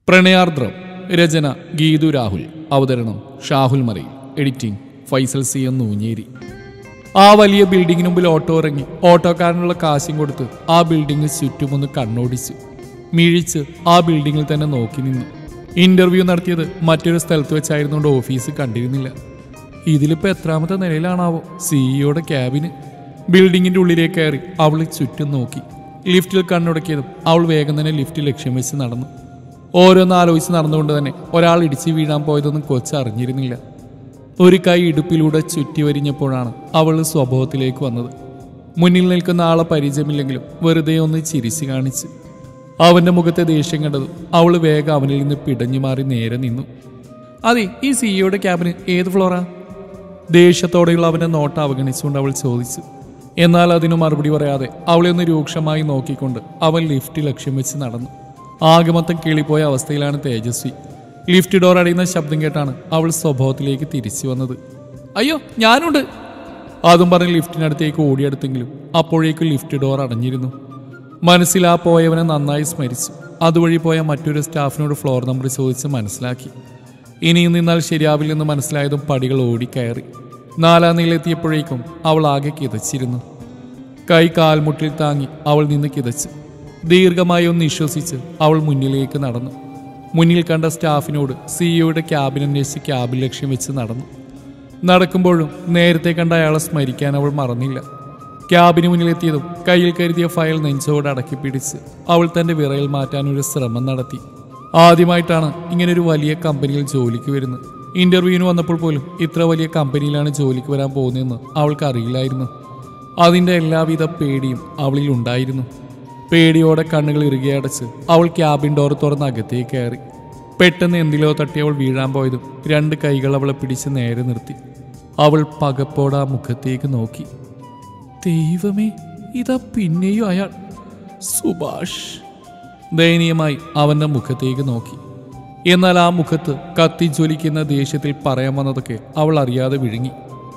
പ്രണയാർദ്രം രചന ഗീതു രാഹുൽ അവതരണം ഷാഹുൽ മറയിൽ editing Faisal C M Noonjeri ആ വലിയ ബിൽഡിങ്ങിന് മുമ്പിൽ ഓട്ടോ ഇറങ്ങി ഓട്ടോക്കാരനുള്ള കാശും കൊടുത്ത് ആ ബിൽഡിംഗ് ചുറ്റുമൊന്ന് കണ്ണോടിച്ചു മിഴിച്ച് ആ ബിൽഡിങ്ങിൽ തന്നെ നോക്കി നിന്നു ഇന്റർവ്യൂ നടത്തിയത് മറ്റൊരു സ്ഥലത്ത് വെച്ചായിരുന്നുകൊണ്ട് ഓഫീസ് കണ്ടിരുന്നില്ല ഇതിലിപ്പോ എത്രാമത്തെ നിലയിലാണാവോ സിഇഒയുടെ ക്യാബിന് ബിൽഡിങ്ങിന്റെ ഉള്ളിലേക്ക് കയറി അവൾ ചുറ്റും നോക്കി ലിഫ്റ്റിൽ കണ്ണുടക്കിയതും അവൾ വേഗം തന്നെ ലിഫ്റ്റ് ലക്ഷ്യം വെച്ച് നടന്നു ഓരോന്ന് ആലോചിച്ച് നടന്നുകൊണ്ട് തന്നെ ഒരാൾ ഇടിച്ച് വീഴാൻ പോയതൊന്നും കൊച്ച് അറിഞ്ഞിരുന്നില്ല ഒരു കൈ ഇടുപ്പിലൂടെ ചുറ്റി വരിഞ്ഞപ്പോഴാണ് അവൾ സ്വഭാവത്തിലേക്ക് വന്നത് മുന്നിൽ നിൽക്കുന്ന ആളെ പരിചയമില്ലെങ്കിലും വെറുതെ ഒന്ന് ചിരിച്ചു കാണിച്ച് അവന്റെ മുഖത്തെ ദേഷ്യം കണ്ടതും അവൾ വേഗം അവനിൽ നിന്ന് പിടഞ്ഞു മാറി നേരെ നിന്നു അതെ ഈ സിഇഒയുടെ ക്യാബിന് ഏത് ഫ്ലോറാ ദേഷ്യത്തോടെയുള്ള അവന്റെ നോട്ടം അവഗണിച്ചുകൊണ്ട് അവൾ ചോദിച്ചു എന്നാൽ അതിനു മറുപടി പറയാതെ അവളെ ഒന്ന് രൂക്ഷമായി നോക്കിക്കൊണ്ട് അവൻ ലിഫ്റ്റ് ലക്ഷ്യം വെച്ച് നടന്നു ആകെ മൊത്തം കിളിപ്പോയ അവസ്ഥയിലാണ് തേജസ്വി ലിഫ്റ്റ് ഡോർ അടയുന്ന ശബ്ദം കേട്ടാണ് അവൾ സ്വഭാവത്തിലേക്ക് തിരിച്ചു വന്നത് അയ്യോ ഞാനുണ്ട് അതും പറഞ്ഞ് ലിഫ്റ്റിനടുത്തേക്ക് ഓടിയെടുത്തെങ്കിലും അപ്പോഴേക്കും ലിഫ്റ്റ് ഡോർ അടഞ്ഞിരുന്നു മനസ്സിൽ ആ പോയവനെ നന്നായി സ്മരിച്ചു അതുവഴി പോയ മറ്റൊരു സ്റ്റാഫിനോട് ഫ്ലോർ നമ്പർ ചോദിച്ച് മനസ്സിലാക്കി ഇനിയും നിന്നാൽ ശരിയാവില്ലെന്ന് മനസ്സിലായതും പടികൾ ഓടിക്കയറി നാലാം നിലയെത്തിയപ്പോഴേക്കും അവൾ ആകെ കിതച്ചിരുന്നു കൈ കാൽമുട്ടിൽ താങ്ങി അവൾ നിന്ന് കിതച്ചു ദീർഘമായി ഒന്ന് വിശ്വസിച്ച് അവൾ മുന്നിലേക്ക് നടന്നു മുന്നിൽ കണ്ട സ്റ്റാഫിനോട് സിഇഒയുടെ ക്യാബിൻ അന്വേഷിച്ച് ക്യാബിൻ ലക്ഷ്യം വെച്ച് നടന്നു നടക്കുമ്പോഴും നേരത്തെ കണ്ട അയാളെ സ്മരിക്കാൻ അവൾ മറന്നില്ല ക്യാബിന് മുന്നിലെത്തിയതും കയ്യിൽ കരുതിയ ഫയൽ നെഞ്ചോട് അടക്കി പിടിച്ച് അവൾ തന്റെ വിറയൽ മാറ്റാൻ ഒരു ശ്രമം നടത്തി ആദ്യമായിട്ടാണ് ഇങ്ങനൊരു വലിയ കമ്പനിയിൽ ജോലിക്ക് വരുന്നത് ഇന്റർവ്യൂവിന് വന്നപ്പോൾ പോലും ഇത്ര വലിയ കമ്പനിയിലാണ് ജോലിക്ക് വരാൻ പോകുന്നതെന്ന് അവൾക്ക് അറിയില്ലായിരുന്നു അതിന്റെ എല്ലാവിധ പേടിയും അവളിൽ ഉണ്ടായിരുന്നു പേടിയോടെ കണ്ണുകൾ ഇറുകിയടച്ച് അവൾ ക്യാബിൻ ഡോർ തുറന്ന് അകത്തേക്ക് കയറി പെട്ടെന്ന് എന്തിലോ തട്ടി അവൾ വീഴാൻ പോയതും രണ്ട് കൈകൾ അവളെ പിടിച്ച് നേരെ നിർത്തി അവൾ പകപ്പോടെ ആ മുഖത്തേക്ക് നോക്കി ദൈവമേ ഇതാ പിന്നെയും അയാൾ സുഭാഷ് ദയനീയമായി അവന്റെ മുഖത്തേക്ക് നോക്കി എന്നാൽ ആ മുഖത്ത് കത്തിജ്വലിക്കുന്ന ദേഷ്യത്തിൽ പറയാൻ വന്നതൊക്കെ അവൾ അറിയാതെ വിഴുങ്ങി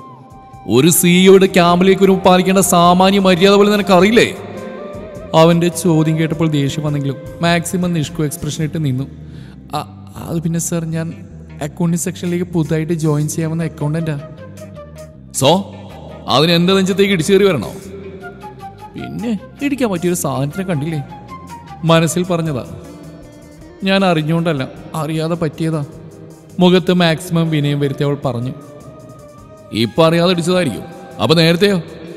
ഒരു സിഇഒയുടെ ക്യാമ്പിലേക്ക് ഒരു പാലിക്കേണ്ട സാമാന്യ മര്യാദ പോലെ നിനക്ക് അറിയില്ലേ അവന്റെ ചോദ്യം കേട്ടപ്പോൾ ദേഷ്യം വന്നെങ്കിലും മാക്സിമം നിഷ്കു എക്സ്പ്രഷൻ ഇട്ട് നിന്നു "അ- അത് പിന്നെ സർ ഞാൻ അക്കൗണ്ടിങ് സെക്ഷനിലേക്ക് പുതുതായിട്ട് ജോയിൻ ചെയ്യാമെന്ന അക്കൗണ്ടന്റാ സോ അതിന് എന്റെ നെഞ്ചത്തേക്ക് ഇടിച്ചു കയറി വരണോ പിന്നെ ഇടിക്കാൻ പറ്റിയൊരു സാധനത്തിനെ കണ്ടില്ലേ മനസ്സിൽ പറഞ്ഞതാ ഞാൻ അറിഞ്ഞുകൊണ്ടല്ല അറിയാതെ പറ്റിയതാ മുഖത്ത് മാക്സിമം വിനയം വരുത്തി അവൾ പറഞ്ഞു ഇപ്പൊ അറിയാതെ ഇടിച്ചതായിരിക്കും അപ്പൊ നേരത്തെയോ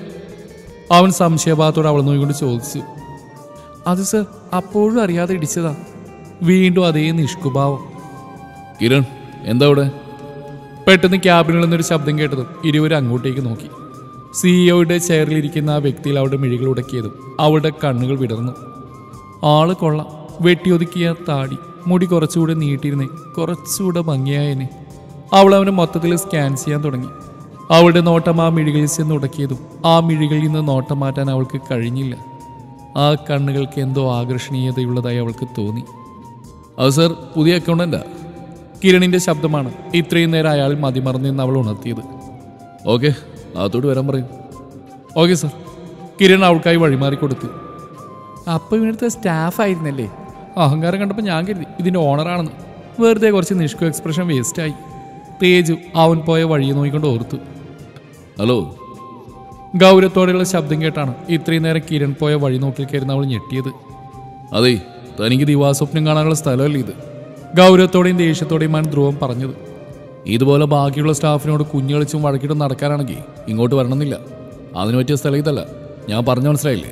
അവൻ സംശയഭാവത്തോടെ അവൾ നോക്കിക്കൊണ്ട് ചോദിച്ചു അത് സർ അപ്പോഴും അറിയാതെ ഇടിച്ചതാ വീണ്ടും അതേ നിഷ്കുഭാവം കിരൺ എന്താ അവിടെ പെട്ടെന്ന് ക്യാബിനിൽ നിന്നൊരു ശബ്ദം കേട്ടതും ഇരുവരും അങ്ങോട്ടേക്ക് നോക്കി സിഇഒയുടെ ചെയറിലിരിക്കുന്ന ആ വ്യക്തിയിൽ അവളുടെ മിഴികൾ ഉടക്കിയതും അവളുടെ കണ്ണുകൾ വിടർന്നു ആള് കൊള്ളാം വെട്ടിയൊതുക്കിയ താടി മുടി കുറച്ചുകൂടെ നീട്ടിയിരുന്നേ കുറച്ചുകൂടെ ഭംഗിയായനെ അവൾ അവനെ മൊത്തത്തിൽ സ്കാൻ ചെയ്യാൻ തുടങ്ങി അവളുടെ നോട്ടം ആ മിഴികളിൽ ചെന്ന് ഉടക്കിയതും ആ മിഴികളിൽ നിന്ന് നോട്ടം മാറ്റാൻ അവൾക്ക് കഴിഞ്ഞില്ല ആ കണ്ണുകൾക്ക് എന്തോ ആകർഷണീയതയുള്ളതായി അവൾക്ക് തോന്നി അത് സർ പുതിയ അക്കൗണ്ടന്റാ കിരണിന്റെ ശബ്ദമാണ് ഇത്രയും നേരം അയാൾ മതിമറന്ന് നിന്ന് അവൾ ഉണർത്തിയത് ഓക്കെ അതോട് വരാൻ പറയും ഓക്കെ സർ കിരൺ അവൾക്കായി വഴിമാറി കൊടുത്തു അപ്പോൾ ഇവിടുത്തെ സ്റ്റാഫ് ആയിരുന്നല്ലേ അഹങ്കാരം കണ്ടപ്പോൾ ഞാൻ കരുതി ഇതിൻ്റെ ഓണറാണെന്ന് വെറുതെ കുറച്ച് നിഷ്കു എക്സ്പ്രഷൻ വേസ്റ്റായി തേജു അവൻ പോയ വഴിയെ നോക്കിക്കൊണ്ട് ഓർത്തു ഹലോ ഗൗരവത്തോടെയുള്ള ശബ്ദം കേട്ടാണ് ഇത്രയും നേരം കിരൺ പോയ വഴി നോക്കിൽ കയറുന്ന അവൾ ഞെട്ടിയത് അതെ തനിക്ക് ദിവാസ്വപ്നം കാണാനുള്ള സ്ഥലമല്ലേ ഇത് ഗൗരവത്തോടെയും ദേഷ്യത്തോടെയുമാണ് ധ്രുവം പറഞ്ഞത് ഇതുപോലെ ബാക്കിയുള്ള സ്റ്റാഫിനോട് കുഞ്ഞുകളിച്ചും വഴക്കിട്ടും നടക്കാനാണെങ്കിൽ ഇങ്ങോട്ട് വരണമെന്നില്ല അതിന് പറ്റിയ സ്ഥലം ഇതല്ല ഞാൻ പറഞ്ഞു മനസ്സിലായില്ലേ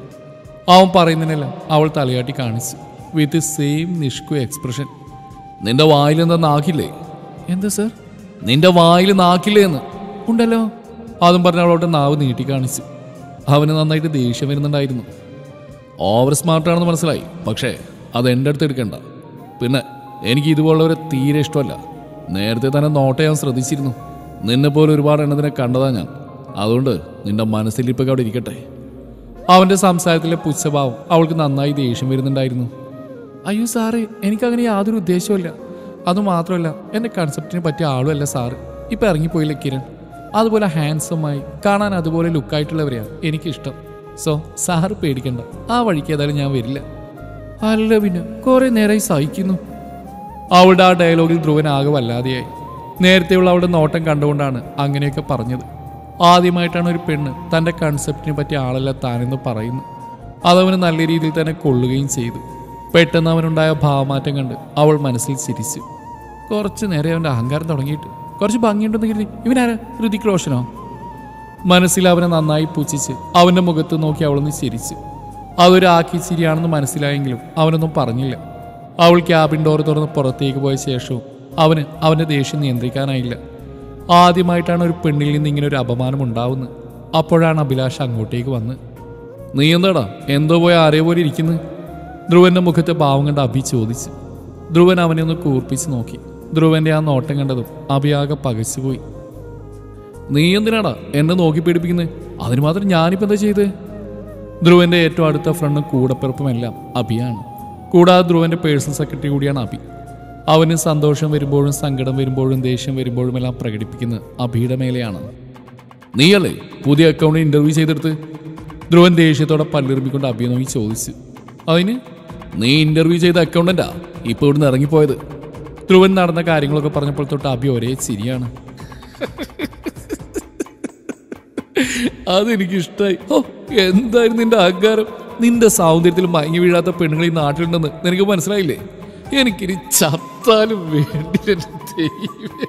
അവൻ പറയുന്നതിനെല്ലാം അവൾ തലയാട്ടി കാണിച്ചു വിത്ത് സെയിം നിഷ്കു എക്സ്പ്രഷൻ നിന്റെ വായിൽ എന്താ നാക്കില്ലേ എന്താ സർ നിന്റെ വായിൽ നാക്കില്ലേ എന്ന് ഉണ്ടല്ലോ അതും പറഞ്ഞ് അവളോട്ട് നാവ് നീട്ടി കാണിച്ചു അവന് നന്നായിട്ട് ദേഷ്യം വരുന്നുണ്ടായിരുന്നു ഓവർ സ്മാർട്ടാണെന്ന് മനസ്സിലായി പക്ഷേ അത് എൻ്റെ അടുത്ത് എടുക്കണ്ട പിന്നെ എനിക്ക് ഇതുപോലുള്ളവരെ തീരെ ഇഷ്ടമല്ല നേരത്തെ തന്നെ നോട്ട ഞാൻ ശ്രദ്ധിച്ചിരുന്നു നിന്നെ പോലെ ഒരുപാട് എണ്ണത്തിനെ കണ്ടതാ ഞാൻ അതുകൊണ്ട് നിന്റെ മനസ്സിലിപ്പൊക്കെ അവിടെ ഇരിക്കട്ടെ അവന്റെ സംസാരത്തിലെ പുച്ഛഭാവം അവൾക്ക് നന്നായി ദേഷ്യം വരുന്നുണ്ടായിരുന്നു അയ്യോ സാറ് എനിക്കങ്ങനെ യാതൊരു ഉദ്ദേശവുമില്ല അതുമാത്രമല്ല എൻ്റെ കൺസെപ്റ്റിന് പറ്റിയ ആളുമല്ല സാറ് ഇപ്പം ഇറങ്ങിപ്പോയില്ല കിരൺ അതുപോലെ ഹാൻസമായി കാണാൻ അതുപോലെ ലുക്കായിട്ടുള്ളവരെയാണ് എനിക്കിഷ്ടം സോ സാറ് പേടിക്കണ്ട ആ വഴിക്ക് ഏതായാലും ഞാൻ വരില്ല അല്ല പിന്നെ കുറെ നേരമായി സഹിക്കുന്നു അവളുടെ ആ ഡയലോഗിൽ ധ്രുവൻ ആകെ വല്ലാതെയായി നേരത്തെയുള്ള അവളുടെ നോട്ടം കണ്ടുകൊണ്ടാണ് അങ്ങനെയൊക്കെ പറഞ്ഞത് ആദ്യമായിട്ടാണ് ഒരു പെണ്ണ് തൻ്റെ കൺസെപ്റ്റിനെ പറ്റിയ ആളല്ല താനെന്ന് പറയുന്നു അതവന് നല്ല രീതിയിൽ തന്നെ കൊള്ളുകയും ചെയ്തു പെട്ടെന്ന് അവനുണ്ടായ ഭാവമാറ്റം കണ്ട് അവൾ മനസ്സിൽ ചിരിച്ചു കുറച്ച് നേരെ അവൻ്റെ അഹങ്കാരം തുടങ്ങിയിട്ട് കുറച്ച് ഭംഗിയുണ്ടെന്ന് കരുതി ഇവനാരാ ഋതിക് റോഷനോ മനസ്സിൽ അവനെ നന്നായി പുച്ഛിച്ച് അവൻ്റെ മുഖത്ത് നോക്കി അവളൊന്ന് ചിരിച്ചു അതൊരു ആക്കി ചിരിയാണെന്ന് മനസ്സിലായെങ്കിലും അവനൊന്നും പറഞ്ഞില്ല അവൾ ക്യാബിൻ ഡോർ തുറന്ന് പുറത്തേക്ക് പോയ ശേഷവും അവന് അവൻ്റെ ദേഷ്യം നിയന്ത്രിക്കാനായില്ല ആദ്യമായിട്ടാണ് ഒരു പെണ്ണിൽ നിന്ന് ഇങ്ങനെ ഒരു അപമാനം ഉണ്ടാവുന്നത് അപ്പോഴാണ് അഭിലാഷ് അങ്ങോട്ടേക്ക് വന്ന് നീ എന്താടാ എന്തോ പോയ ആരെ പോലെ ഇരിക്കുന്നു ധ്രുവന്റെ മുഖത്തെ ഭാവം കണ്ട് അഭി ചോദിച്ചു ധ്രുവൻ അവനെ ഒന്ന് കൂർപ്പിച്ച് നോക്കി ധ്രുവന്റെ ആ നോട്ടം കണ്ടതും അഭിയാകെ പകച്ചുപോയി നീ എന്തിനാടാ എന്നെ നോക്കി പീഡിപ്പിക്കുന്നത് അതിന് മാത്രം ഞാനിപ്പോ എന്താ ചെയ്തേ ധ്രുവന്റെ ഏറ്റവും അടുത്ത ഫ്രണ്ടും കൂടപ്പിറപ്പും എല്ലാം അഭിയാണ് കൂടാതെ ധ്രുവന്റെ പേഴ്സണൽ സെക്രട്ടറി കൂടിയാണ് അഭി അവന് സന്തോഷം വരുമ്പോഴും സങ്കടം വരുമ്പോഴും ദേഷ്യം വരുമ്പോഴും എല്ലാം പ്രകടിപ്പിക്കുന്നത് അഭിയുടെ മേലെയാണ് നീയല്ലേ പുതിയ അക്കൗണ്ട് ഇന്റർവ്യൂ ചെയ്തെടുത്ത് ധ്രുവൻ ദേഷ്യത്തോടെ പല്ലിറുമ്പിക്കൊണ്ട് അഭിയെ നോക്കി ചോദിച്ചു അതിന് നീ ഇന്റർവ്യൂ ചെയ്ത അക്കൗണ്ടന്റാ ഇപ്പൊ ഇവിടുന്ന് ഇറങ്ങിപ്പോയത് ധ്രുവൻ നടന്ന കാര്യങ്ങളൊക്കെ പറഞ്ഞപ്പോൾ തൊട്ട് അഭി ഒരേ ചിരിയാണ് അതെനിക്ക് ഇഷ്ടമായി ഓ എന്തായിരുന്നു നിന്റെ അഹങ്കാരം നിന്റെ സൗന്ദര്യത്തിൽ മയങ്ങി വീഴാത്ത പെണ്ണുങ്ങൾ ഈ നാട്ടിലുണ്ടെന്ന് നിനക്ക് മനസ്സിലായില്ലേ എനിക്കിനി ചത്താലും വേണ്ടി എൻ്റെ ദൈവമേ.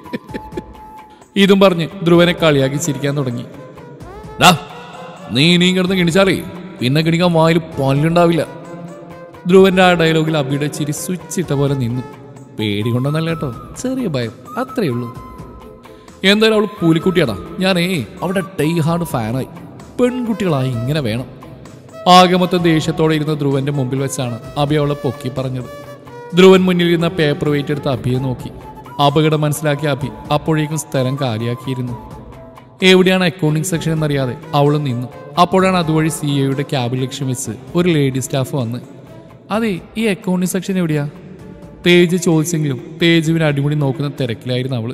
ഇതും പറഞ്ഞ് ധ്രുവനെ കളിയാക്കി ചിരിക്കാൻ തുടങ്ങി ഡാ നീ ഇനിയും കിടന്ന് കിണിച്ചാലേ പിന്നെ കിണിക്കാൻ വായിൽ പല്ലുണ്ടാവില്ല ധ്രുവന്റെ ആ ഡയലോഗിൽ അബിയുടെ ചിരി സ്വിച്ച് ഇട്ട പോലെ നിന്നു പേടി കൊണ്ടൊന്നല്ല കേട്ടോ ചെറിയ ഭയം അത്രയേ ഉള്ളൂ എന്തായാലും അവൾ പൂലിക്കുട്ടിയാടാ ഞാനേ അവിടെ ടൈ ഹാർഡ് ഫാനായി പെൺകുട്ടികളായി ഇങ്ങനെ വേണം ആകെ മൊത്തം ദേഷ്യത്തോടെ ഇരുന്ന ധ്രുവന്റെ മുമ്പിൽ വെച്ചാണ് അഭി അവളെ പൊക്കി പറഞ്ഞത് ധ്രുവൻ മുന്നിൽ ഇരുന്ന പേപ്പർ വെയിറ്റ് എടുത്ത് അഭിയെ നോക്കി അപകടം മനസ്സിലാക്കിയ അഭി അപ്പോഴേക്കും സ്ഥലം കാലിയാക്കിയിരുന്നു എവിടെയാണ് അക്കൗണ്ടിംഗ് സെക്ഷൻ എന്നറിയാതെ അവളും നിന്നു അപ്പോഴാണ് അതുവഴി സി എയുടെ ക്യാബിൻ ലക്ഷ്യം വെച്ച് ഒരു ലേഡി സ്റ്റാഫ് വന്ന് അതെ ഈ അക്കൗണ്ടിംഗ് സെക്ഷൻ എവിടെയാ തേജ് ചോദിച്ചെങ്കിലും തേജുവിനെ അടിമുടി നോക്കുന്ന തിരക്കിലായിരുന്നു അവള്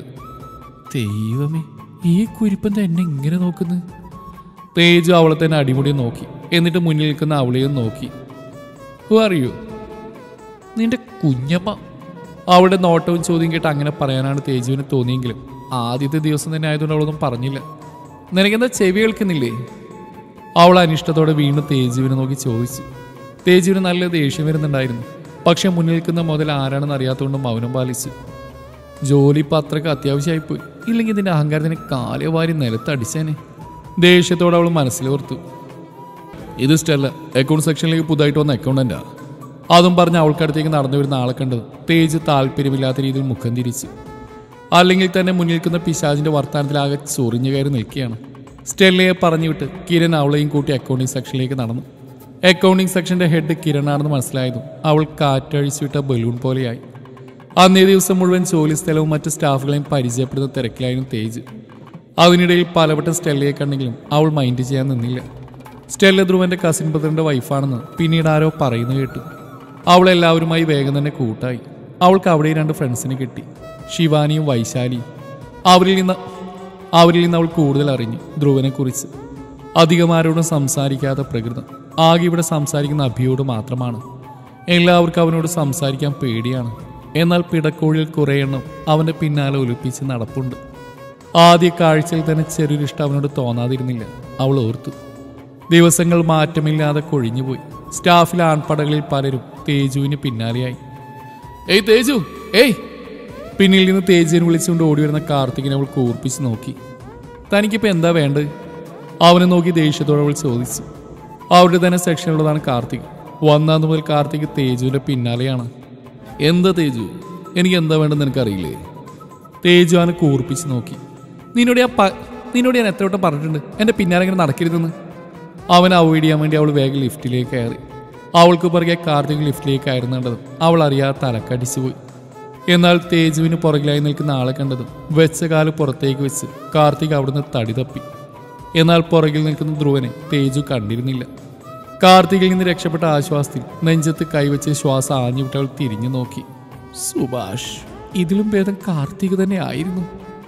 ദൈവമേ ഈ കുരിപ്പൻ എന്നെ ഇങ്ങനെ നോക്കുന്നു തേജു അവളെ തന്നെ അടിമുടി നോക്കി എന്നിട്ട് മുന്നിൽ നിൽക്കുന്ന അവളെയും നോക്കി ഹു ആർ യു നിന്റെ കുഞ്ഞമ്മ അവളുടെ നോട്ടവും ചോദ്യം കേട്ട് അങ്ങനെ പറയാനാണ് തേജുവിന് തോന്നിയെങ്കിലും ആദ്യത്തെ ദിവസം തന്നെ ആയതുകൊണ്ട് അവളൊന്നും പറഞ്ഞില്ല നിനക്കെന്താ ചെവി കേൾക്കുന്നില്ലേ അവൾ അനിഷ്ടത്തോടെ വീണ്ടും തേജുവിനെ നോക്കി ചോദിച്ചു തേജുവിന് നല്ല ദേഷ്യം വരുന്നുണ്ടായിരുന്നു പക്ഷെ മുന്നിൽ നിൽക്കുന്ന മുതൽ ആരാണെന്ന് അറിയാത്തതുകൊണ്ട് മൗനം പാലിച്ചു ജോലി ഇപ്പം അത്രയ്ക്ക് അത്യാവശ്യമായിപ്പോയി ഇല്ലെങ്കിൽ ഇതിന്റെ അഹങ്കാരത്തിന് കാലേ വാരി നിലത്തടിച്ചേനെ ദേഷ്യത്തോടെ അവൾ മനസ്സിലോർത്തു ഇത് സ്റ്റെല്ല അക്കൗണ്ട് സെക്ഷനിലേക്ക് പുതുതായിട്ട് വന്ന അക്കൗണ്ടന്റാ അതും പറഞ്ഞ് അവൾക്കടുത്തേക്ക് നടന്നു വരുന്ന ആളെ കണ്ടത് തേജ് താല്പര്യമില്ലാത്ത രീതിയിൽ മുഖം തിരിച്ചു അല്ലെങ്കിൽ തന്നെ മുന്നിൽ നിൽക്കുന്ന പിശാജിന്റെ വർത്തമാനത്തിലാകെ ചൊറിഞ്ഞു കയറി നിൽക്കുകയാണ് സ്റ്റെല്ലയെ പറഞ്ഞു വിട്ട് കിരൺ അവളെയും കൂട്ടി അക്കൗണ്ടിംഗ് സെക്ഷനിലേക്ക് നടന്നു അക്കൗണ്ടിംഗ് സെക്ഷന്റെ ഹെഡ് കിരണാണെന്ന് മനസ്സിലായതും അവൾ കാറ്റഴിച്ചു വിട്ട ബലൂൺ പോലെയായി അന്നേ ദിവസം മുഴുവൻ ജോലി സ്ഥലവും മറ്റ് സ്റ്റാഫുകളെയും പരിചയപ്പെടുന്ന തിരക്കിലായിരുന്നു തേജ് അതിനിടയിൽ പലവട്ടം സ്റ്റെല്ലയെ കണ്ടെങ്കിലും അവൾ മൈൻഡ് ചെയ്യാൻ നിന്നില്ല സ്റ്റെല്ല ധ്രുവന്റെ കസിൻ ബ്രദറിന്റെ വൈഫാണെന്ന് പിന്നീട് ആരോ പറയുന്നു കേട്ടു അവൾ എല്ലാവരുമായി വേഗം തന്നെ കൂട്ടായി അവൾക്ക് അവിടെ രണ്ട് ഫ്രണ്ട്സിനെ കിട്ടി ശിവാനിയും വൈശാലിയും അവരിൽ നിന്ന് അവരിൽ നിന്ന് അവൾ കൂടുതൽ അറിഞ്ഞു ധ്രുവനെ കുറിച്ച് അധികം ആരോടും സംസാരിക്കാത്ത പ്രകൃതം ആകെ ഇവിടെ സംസാരിക്കുന്ന അഭിയോട് മാത്രമാണ് എല്ലാവർക്കും അവനോട് സംസാരിക്കാൻ പേടിയാണ് എന്നാൽ പിടക്കോഴിൽ കുറേ എണ്ണം അവന്റെ പിന്നാലെ ഒലിപ്പിച്ച് നടപ്പുണ്ട് ആദ്യ കാഴ്ചയിൽ തന്നെ ചെറിയൊരു ഇഷ്ടം അവനോട് തോന്നാതിരുന്നില്ല അവൾ ഓർത്തു ദിവസങ്ങൾ മാറ്റമില്ലാതെ കൊഴിഞ്ഞുപോയി സ്റ്റാഫിലെ ആൺപടകളിൽ പലരും തേജുവിന് പിന്നാലെയായി ഏയ് തേജു ഏയ് പിന്നിൽ നിന്ന് തേജുവിനെ വിളിച്ചുകൊണ്ട് ഓടി വരുന്ന കാർത്തികിനെ അവൾ കൂർപ്പിച്ച് നോക്കി തനിക്കിപ്പോൾ എന്താ വേണ്ടത് അവനെ നോക്കി ദേഷ്യത്തോടെ അവൾ ചോദിച്ചു അവരുടെ തന്നെ സെക്ഷനിലുള്ളതാണ് കാർത്തിക് വന്നാന്ന് മുതൽ കാർത്തിക് തേജുവിന്റെ പിന്നാലെയാണ് എന്താ തേജു എനിക്ക് എന്താ വേണ്ടെന്ന് എനിക്കറിയില്ലേ തേജു അവനെ കൂർപ്പിച്ച് നോക്കി നിന്നോട് ഞാൻ പ- നിന്നോട് ഞാൻ എത്ര വട്ടം പറഞ്ഞിട്ടുണ്ട് എൻ്റെ പിന്നാലെ ഇങ്ങനെ നടക്കരുതെന്ന് അവൻ അവോയ്ഡ് ചെയ്യാൻ വേണ്ടി അവൾ വേഗം ലിഫ്റ്റിലേക്ക് കയറി അവൾക്ക് പുറകെ കാർത്തിക് ലിഫ്റ്റിലേക്ക് കയറുന്നുണ്ടതും അവൾ അറിയാതെ തലക്കടിച്ചു പോയി എന്നാൽ തേജുവിന് പുറകിലായി നിൽക്കുന്ന ആളെ കണ്ടതും വെച്ച കാല് പുറത്തേക്ക് വെച്ച് കാർത്തിക് അവിടുന്ന് തടി തപ്പി എന്നാൽ പുറകിൽ നിൽക്കുന്ന ധ്രുവനെ തേജു കണ്ടിരുന്നില്ല കാർത്തികിൽ നിന്ന് രക്ഷപ്പെട്ട ആശ്വാസത്തിൽ നെഞ്ചത്ത് കൈവച്ച് ശ്വാസം ആഞ്ഞുവിട്ട് അവൾ തിരിഞ്ഞു നോക്കി സുഭാഷ് ഇതിലും ഭേദം കാർത്തിക് തന്നെ ആയിരുന്നു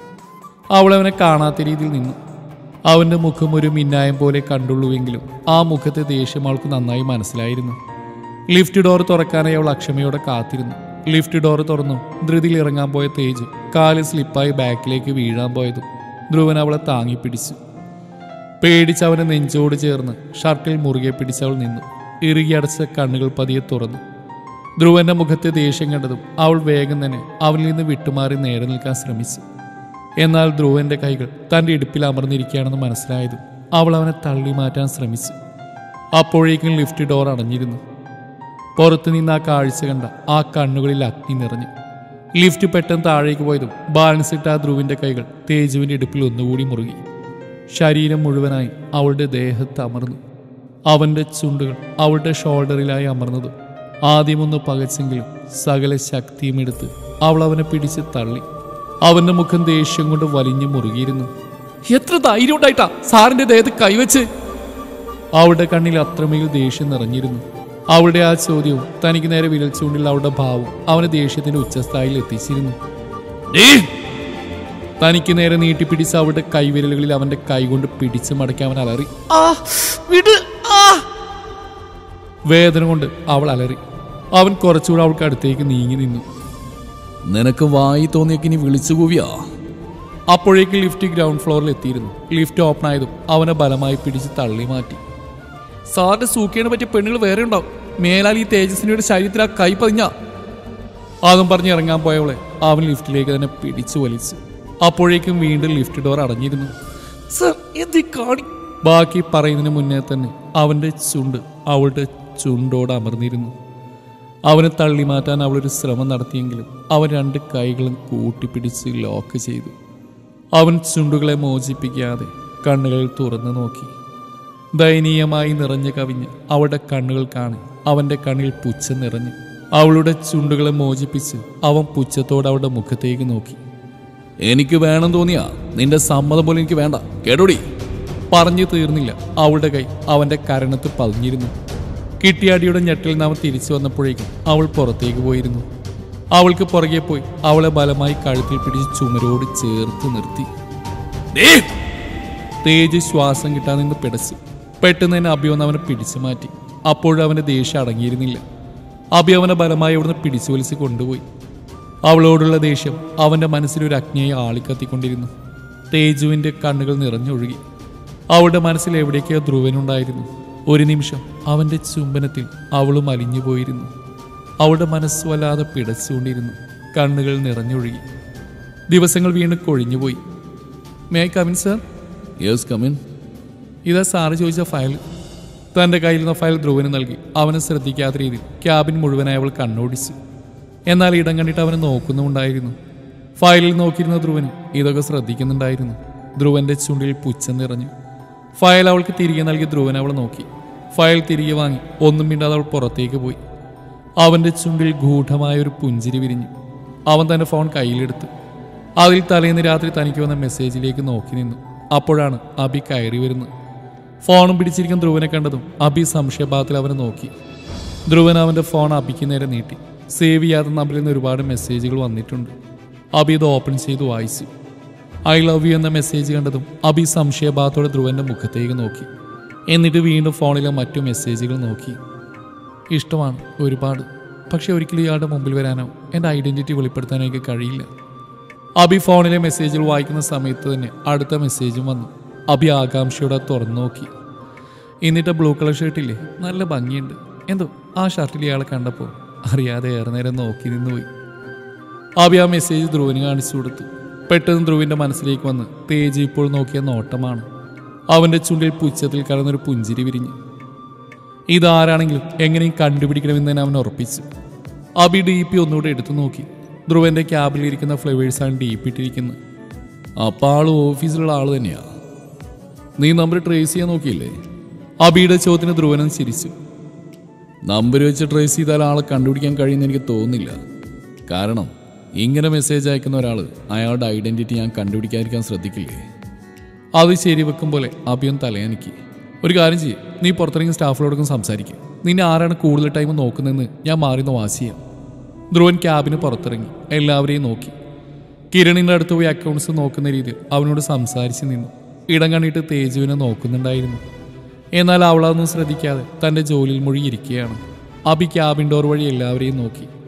അവൾ അവനെ കാണാത്ത രീതിയിൽ നിന്നു അവന്റെ മുഖം ഒരു മിന്നായം പോലെ കണ്ടുള്ളൂവെങ്കിലും ആ മുഖത്തെ ദേഷ്യം അവൾക്ക് നന്നായി മനസ്സിലായിരുന്നു ലിഫ്റ്റ് ഡോർ തുറക്കാനായി അവൾ അക്ഷമയോടെ കാത്തിരുന്നു ലിഫ്റ്റ് ഡോർ തുറന്നു ധൃതിയിൽ ഇറങ്ങാൻ പോയ തേജ് കാല് സ്ലിപ്പായി ബാക്കിലേക്ക് വീഴാൻ പോയതും ധ്രുവൻ അവളെ താങ്ങി പിടിച്ചു പേടിച്ച് അവനെ നെഞ്ചോട് ചേർന്ന് ഷർട്ടിൽ മുറുകെ പിടിച്ചവൾ നിന്നു ഇറുകിയടച്ച കണ്ണുകൾ പതിയെ തുറന്നു ധ്രുവന്റെ മുഖത്തെ ദേഷ്യം കണ്ടതും അവൾ വേഗം തന്നെ അവനിൽ നിന്ന് വിട്ടുമാറി നേരെ നിൽക്കാൻ ശ്രമിച്ചു എന്നാൽ ധ്രുവന്റെ കൈകൾ തന്റെ ഇടുപ്പിൽ അമർന്നിരിക്കുകയാണെന്ന് മനസ്സിലായതും അവൾ അവനെ തള്ളി മാറ്റാൻ ശ്രമിച്ചു അപ്പോഴേക്കും ലിഫ്റ്റ് ഡോർ അടഞ്ഞിരുന്നു പുറത്തു നിന്ന് ആ കാഴ്ച കണ്ട ആ കണ്ണുകളിൽ അഗ്നി നിറഞ്ഞു ലിഫ്റ്റ് പെട്ടെന്ന് താഴേക്ക് പോയതും ബാലൻസ് ഇട്ട ആ ധ്രുവിന്റെ കൈകൾ തേജുവിന്റെ ഇടുപ്പിൽ ഒന്നുകൂടി മുറുകി ശരീരം മുഴുവനായി അവളുടെ ദേഹത്ത് അമർന്നു അവന്റെ ചുണ്ടുകൾ അവളുടെ ഷോൾഡറിലായി അമർന്നതും ആദ്യമൊന്ന് പകച്ചെങ്കിലും സകല ശക്തിയും എടുത്ത് അവൾ അവനെ പിടിച്ച് തള്ളി അവന്റെ മുഖം ദേഷ്യം കൊണ്ട് വലിഞ്ഞു മുറുകിയിരുന്നു എത്ര ധൈര്യം ഉണ്ടായിട്ടാ സാറിന്റെ ദേഹത്ത് കൈവച്ച് അവളുടെ കണ്ണിൽ അത്രമേൽ ദേഷ്യം നിറഞ്ഞിരുന്നു അവളുടെ ആ ചോദ്യവും തനിക്ക് നേരെ വിരൽ ചൂണ്ടിൽ അവളുടെ ഭാവം അവനെ ദേഷ്യത്തിന്റെ ഉച്ചസ്ഥായിൽ എത്തിച്ചിരുന്നു തനിക്ക് നേരെ നീട്ടിപ്പിടിച്ച അവളുടെ കൈവിരലുകളിൽ അവന്റെ കൈകൊണ്ട് പിടിച്ചു മടക്കി അവൻ അലറി ആ വിട് ആ വേദന കൊണ്ട് അവൾ അലറി അവൻ കുറച്ചുകൂടെ അവൾക്ക് അടുത്തേക്ക് നീങ്ങി നിന്നു നിനക്ക് വായി തോന്നിയൊക്കെ ഇനി വിളിച്ചു കൂവിയാ അപ്പോഴേക്ക് ലിഫ്റ്റ് ഗ്രൗണ്ട് ഫ്ലോറിൽ എത്തിയിരുന്നു ലിഫ്റ്റ് ഓപ്പൺ ആയതും അവനെ ബലമായി പിടിച്ച് തള്ളി മാറ്റി സാറിന്റെ സൂക്കേനെ പറ്റിയ പെണ്ണുകൾ വേറെ ഉണ്ടാവും മേലാൽ ഈ തേജസ്വിനിയുടെ ശരീരത്തിൽ ആ കൈ പതിഞ്ഞ അതും പറഞ്ഞ് ഇറങ്ങാൻ പോയവളെ അവൻ ലിഫ്റ്റിലേക്ക് തന്നെ പിടിച്ചു വലിച്ചു അപ്പോഴേക്കും വീണ്ടും ലിഫ്റ്റ് ഡോർ അടഞ്ഞിരുന്നു സർ എന്തി കാണി ബാക്കി പറയുന്നതിന് മുന്നേ തന്നെ അവന്റെ ചുണ്ട് അവളുടെ ചുണ്ടോട് അമർന്നിരുന്നു അവനെ തള്ളി മാറ്റാൻ അവളൊരു ശ്രമം നടത്തിയെങ്കിലും അവൻ രണ്ട് കൈകളും കൂട്ടിപ്പിടിച്ച് ലോക്ക് ചെയ്തു അവൻ ചുണ്ടുകളെ മോചിപ്പിക്കാതെ കണ്ണുകൾ തുറന്നു നോക്കി ദയനീയമായി നിറഞ്ഞു കവിഞ്ഞ് അവളുടെ കണ്ണുകൾ കാണി അവന്റെ കണ്ണിൽ പുച്ഛം നിറഞ്ഞു അവളുടെ ചുണ്ടുകളെ മോചിപ്പിച്ച് അവൻ പുച്ഛത്തോടെ അവളുടെ മുഖത്തേക്ക് നോക്കി എനിക്ക് വേണം തോന്നിയാ നിന്റെ സമ്മതം പോലും എനിക്ക് വേണ്ട കേടോടി പറഞ്ഞു തീർന്നില്ല അവളുടെ കൈ അവന്റെ കരണത്ത് പതിഞ്ഞിരുന്നു കിട്ടിയാടിയുടെ ഞെട്ടിൽ നിന്ന് അവൻ തിരിച്ചു വന്നപ്പോഴേക്കും അവൾ പുറത്തേക്ക് പോയിരുന്നു അവൾക്ക് പുറകെ പോയി അവളെ ബലമായി കഴുത്തിൽ പിടിച്ച് ചുമരോട് ചേർത്ത് നിർത്തി തേജ് ശ്വാസം കിട്ടാൻ നിന്ന് പിടച്ചു പെട്ടെന്ന് തന്നെ അഭി വന്ന് അവനെ പിടിച്ചു മാറ്റി അപ്പോഴവന്റെ ദേഷ്യം അടങ്ങിയിരുന്നില്ല അഭി അവനെ ബലമായി അവിടുന്ന് പിടിച്ചു വലിച്ച് കൊണ്ടുപോയി അവളോടുള്ള ദേഷ്യം അവന്റെ മനസ്സിൽ ഒരു അഗ്നിയെ ആളിക്കത്തിക്കൊണ്ടിരുന്നു തേജുവിന്റെ കണ്ണുകൾ നിറഞ്ഞൊഴുകി അവളുടെ മനസ്സിൽ എവിടേക്കോ ധ്രുവനുണ്ടായിരുന്നു ഒരു നിമിഷം അവന്റെ ചുംബനത്തിൽ അവളും അലിഞ്ഞു പോയിരുന്നു അവളുടെ മനസ്സ് വല്ലാതെ പിടച്ചുകൊണ്ടിരുന്നു കണ്ണുകൾ നിറഞ്ഞൊഴുകി ദിവസങ്ങൾ വീണ്ടും കൊഴിഞ്ഞുപോയി may come in sir yes come in ഇതാ സാറ് ചോദിച്ച ഫയൽ തൻ്റെ കയ്യിലിരുന്ന ഫയൽ ധ്രുവന് നൽകി അവനെ ശ്രദ്ധിക്കാത്ത രീതിയിൽ ക്യാബിൻ മുഴുവനായി അവൾ കണ്ണോടിച്ചു എന്നാൽ ഇടം കണ്ടിട്ട് അവനെ നോക്കുന്നുണ്ടായിരുന്നു ഫയലിൽ നോക്കിയിരുന്ന ധ്രുവന് ഇതൊക്കെ ശ്രദ്ധിക്കുന്നുണ്ടായിരുന്നു ധ്രുവന്റെ ചുണ്ടിൽ പുച്ഛം നിറഞ്ഞു ഫയൽ അവൾക്ക് തിരികെ നൽകി ധ്രുവൻ അവളെ നോക്കി ഫയൽ തിരികെ വാങ്ങി ഒന്നും മിണ്ടാതെ അവൾ പുറത്തേക്ക് പോയി അവന്റെ ചുണ്ടിൽ ഗൂഢമായ ഒരു പുഞ്ചിരി വിരിഞ്ഞു അവൻ തന്റെ ഫോൺ കയ്യിലെടുത്തു അതിൽ തലേന്ന് രാത്രി തനിക്ക് വന്ന മെസ്സേജിലേക്ക് നോക്കി നിന്നു അപ്പോഴാണ് അബി കയറി വരുന്നത് ഫോണും പിടിച്ചിരിക്കുന്ന ധ്രുവനെ കണ്ടതും അബി സംശയഭാവത്തിൽ അവനെ നോക്കി ധ്രുവൻ അവന്റെ ഫോൺ അബിക്ക് നേരെ നീട്ടി സേവ് ചെയ്യാത്ത നമ്പറിൽ നിന്ന് ഒരുപാട് മെസ്സേജുകൾ വന്നിട്ടുണ്ട് അബി ഇത് ഓപ്പൺ ചെയ്ത് വായിച്ചു ഐ ലവ് യു എന്ന മെസ്സേജ് കണ്ടതും അബി സംശയഭാവത്തോടെ ധ്രുവന്റെ മുഖത്തേക്ക് നോക്കി എന്നിട്ട് വീണ്ടും ഫോണിലെ മറ്റു മെസ്സേജുകൾ നോക്കി ഇഷ്ടമാണ് ഒരുപാട് പക്ഷെ ഒരിക്കലും ഇയാളുടെ മുമ്പിൽ വരാനോ എൻ്റെ ഐഡന്റിറ്റി വെളിപ്പെടുത്താനോ എനിക്ക് കഴിയില്ല അബി ഫോണിലെ മെസ്സേജുകൾ വായിക്കുന്ന സമയത്ത് തന്നെ അടുത്ത മെസ്സേജും വന്നു അബി ആകാംക്ഷയോടെ തുറന്നു നോക്കി എന്നിട്ട് ബ്ലൂ കളർ ഷർട്ടില്ലേ നല്ല ഭംഗിയുണ്ട് എന്തോ ആ ഷർട്ടിൽ ഇയാളെ കണ്ടപ്പോൾ അറിയാതെ ഏറെ നേരം നോക്കി നിന്ന് പോയി അബി ആ മെസ്സേജ് ധ്രുവന് കാണിച്ചു കൊടുത്തു പെട്ടെന്ന് ധ്രുവിന്റെ മനസ്സിലേക്ക് വന്ന് തേജ് ഇപ്പോൾ നോക്കിയ നോട്ടമാണ് അവന്റെ ചുണ്ടിൽ പുച്ഛത്തിൽ കടന്നൊരു പുഞ്ചിരി വിരിഞ്ഞു ഇതാരാണെങ്കിലും എങ്ങനെയും കണ്ടുപിടിക്കണമെന്ന് തന്നെ അവൻ ഉറപ്പിച്ചു അബി ഡി പി ഒന്നുകൂടെ എടുത്തു നോക്കി ധ്രുവന്റെ ക്യാബിലിരിക്കുന്ന ഫ്ലവേഴ്സാണ് ഡി പി ഇട്ടിരിക്കുന്നത് അപ്പം ആള് ഓഫീസിലുള്ള ആള് തന്നെയാ നീ നമ്പർ ട്രേസ് ചെയ്യാൻ നോക്കിയില്ലേ അബിയുടെ ചോദ്യത്തിന് ധ്രുവനും ചിരിച്ചു നമ്പർ വെച്ച് ട്രേസ് ചെയ്താൽ ആളെ കണ്ടുപിടിക്കാൻ കഴിയുമെന്ന് എനിക്ക് തോന്നുന്നില്ല കാരണം ഇങ്ങനെ മെസ്സേജ് അയക്കുന്ന ഒരാൾ അയാളുടെ ഐഡന്റിറ്റി ഞാൻ കണ്ടുപിടിക്കാതിരിക്കാൻ ശ്രദ്ധിക്കില്ലേ അത് ശരി വെക്കും പോലെ അഭിയും തലയാനിക്ക് ഒരു കാര്യം ചെയ്യും നീ പുറത്തിറങ്ങി സ്റ്റാഫിനോടൊക്കെ സംസാരിക്കും നിന്നെ ആരാണ് കൂടുതൽ ടൈം നോക്കുന്നതെന്ന് ഞാൻ മാറിന്ന് വാശി ചെയ്യാം ധ്രുവൻ ക്യാബിന് പുറത്തിറങ്ങി എല്ലാവരെയും നോക്കി കിരണിന്റെ അടുത്ത് പോയി അക്കൗണ്ട്സ് നോക്കുന്ന രീതിയിൽ അവനോട് സംസാരിച്ച് നിന്നു ഇടം കണ്ടിട്ട് തേജുവിനെ നോക്കുന്നുണ്ടായിരുന്നു എന്നാൽ അവളതൊന്നും ശ്രദ്ധിക്കാതെ തന്റെ ജോലിയിൽ മുഴുകിയിരിക്കുകയാണ് അബി ക്യാബിൻ ഡോർ വഴി എല്ലാവരെയും നോക്കി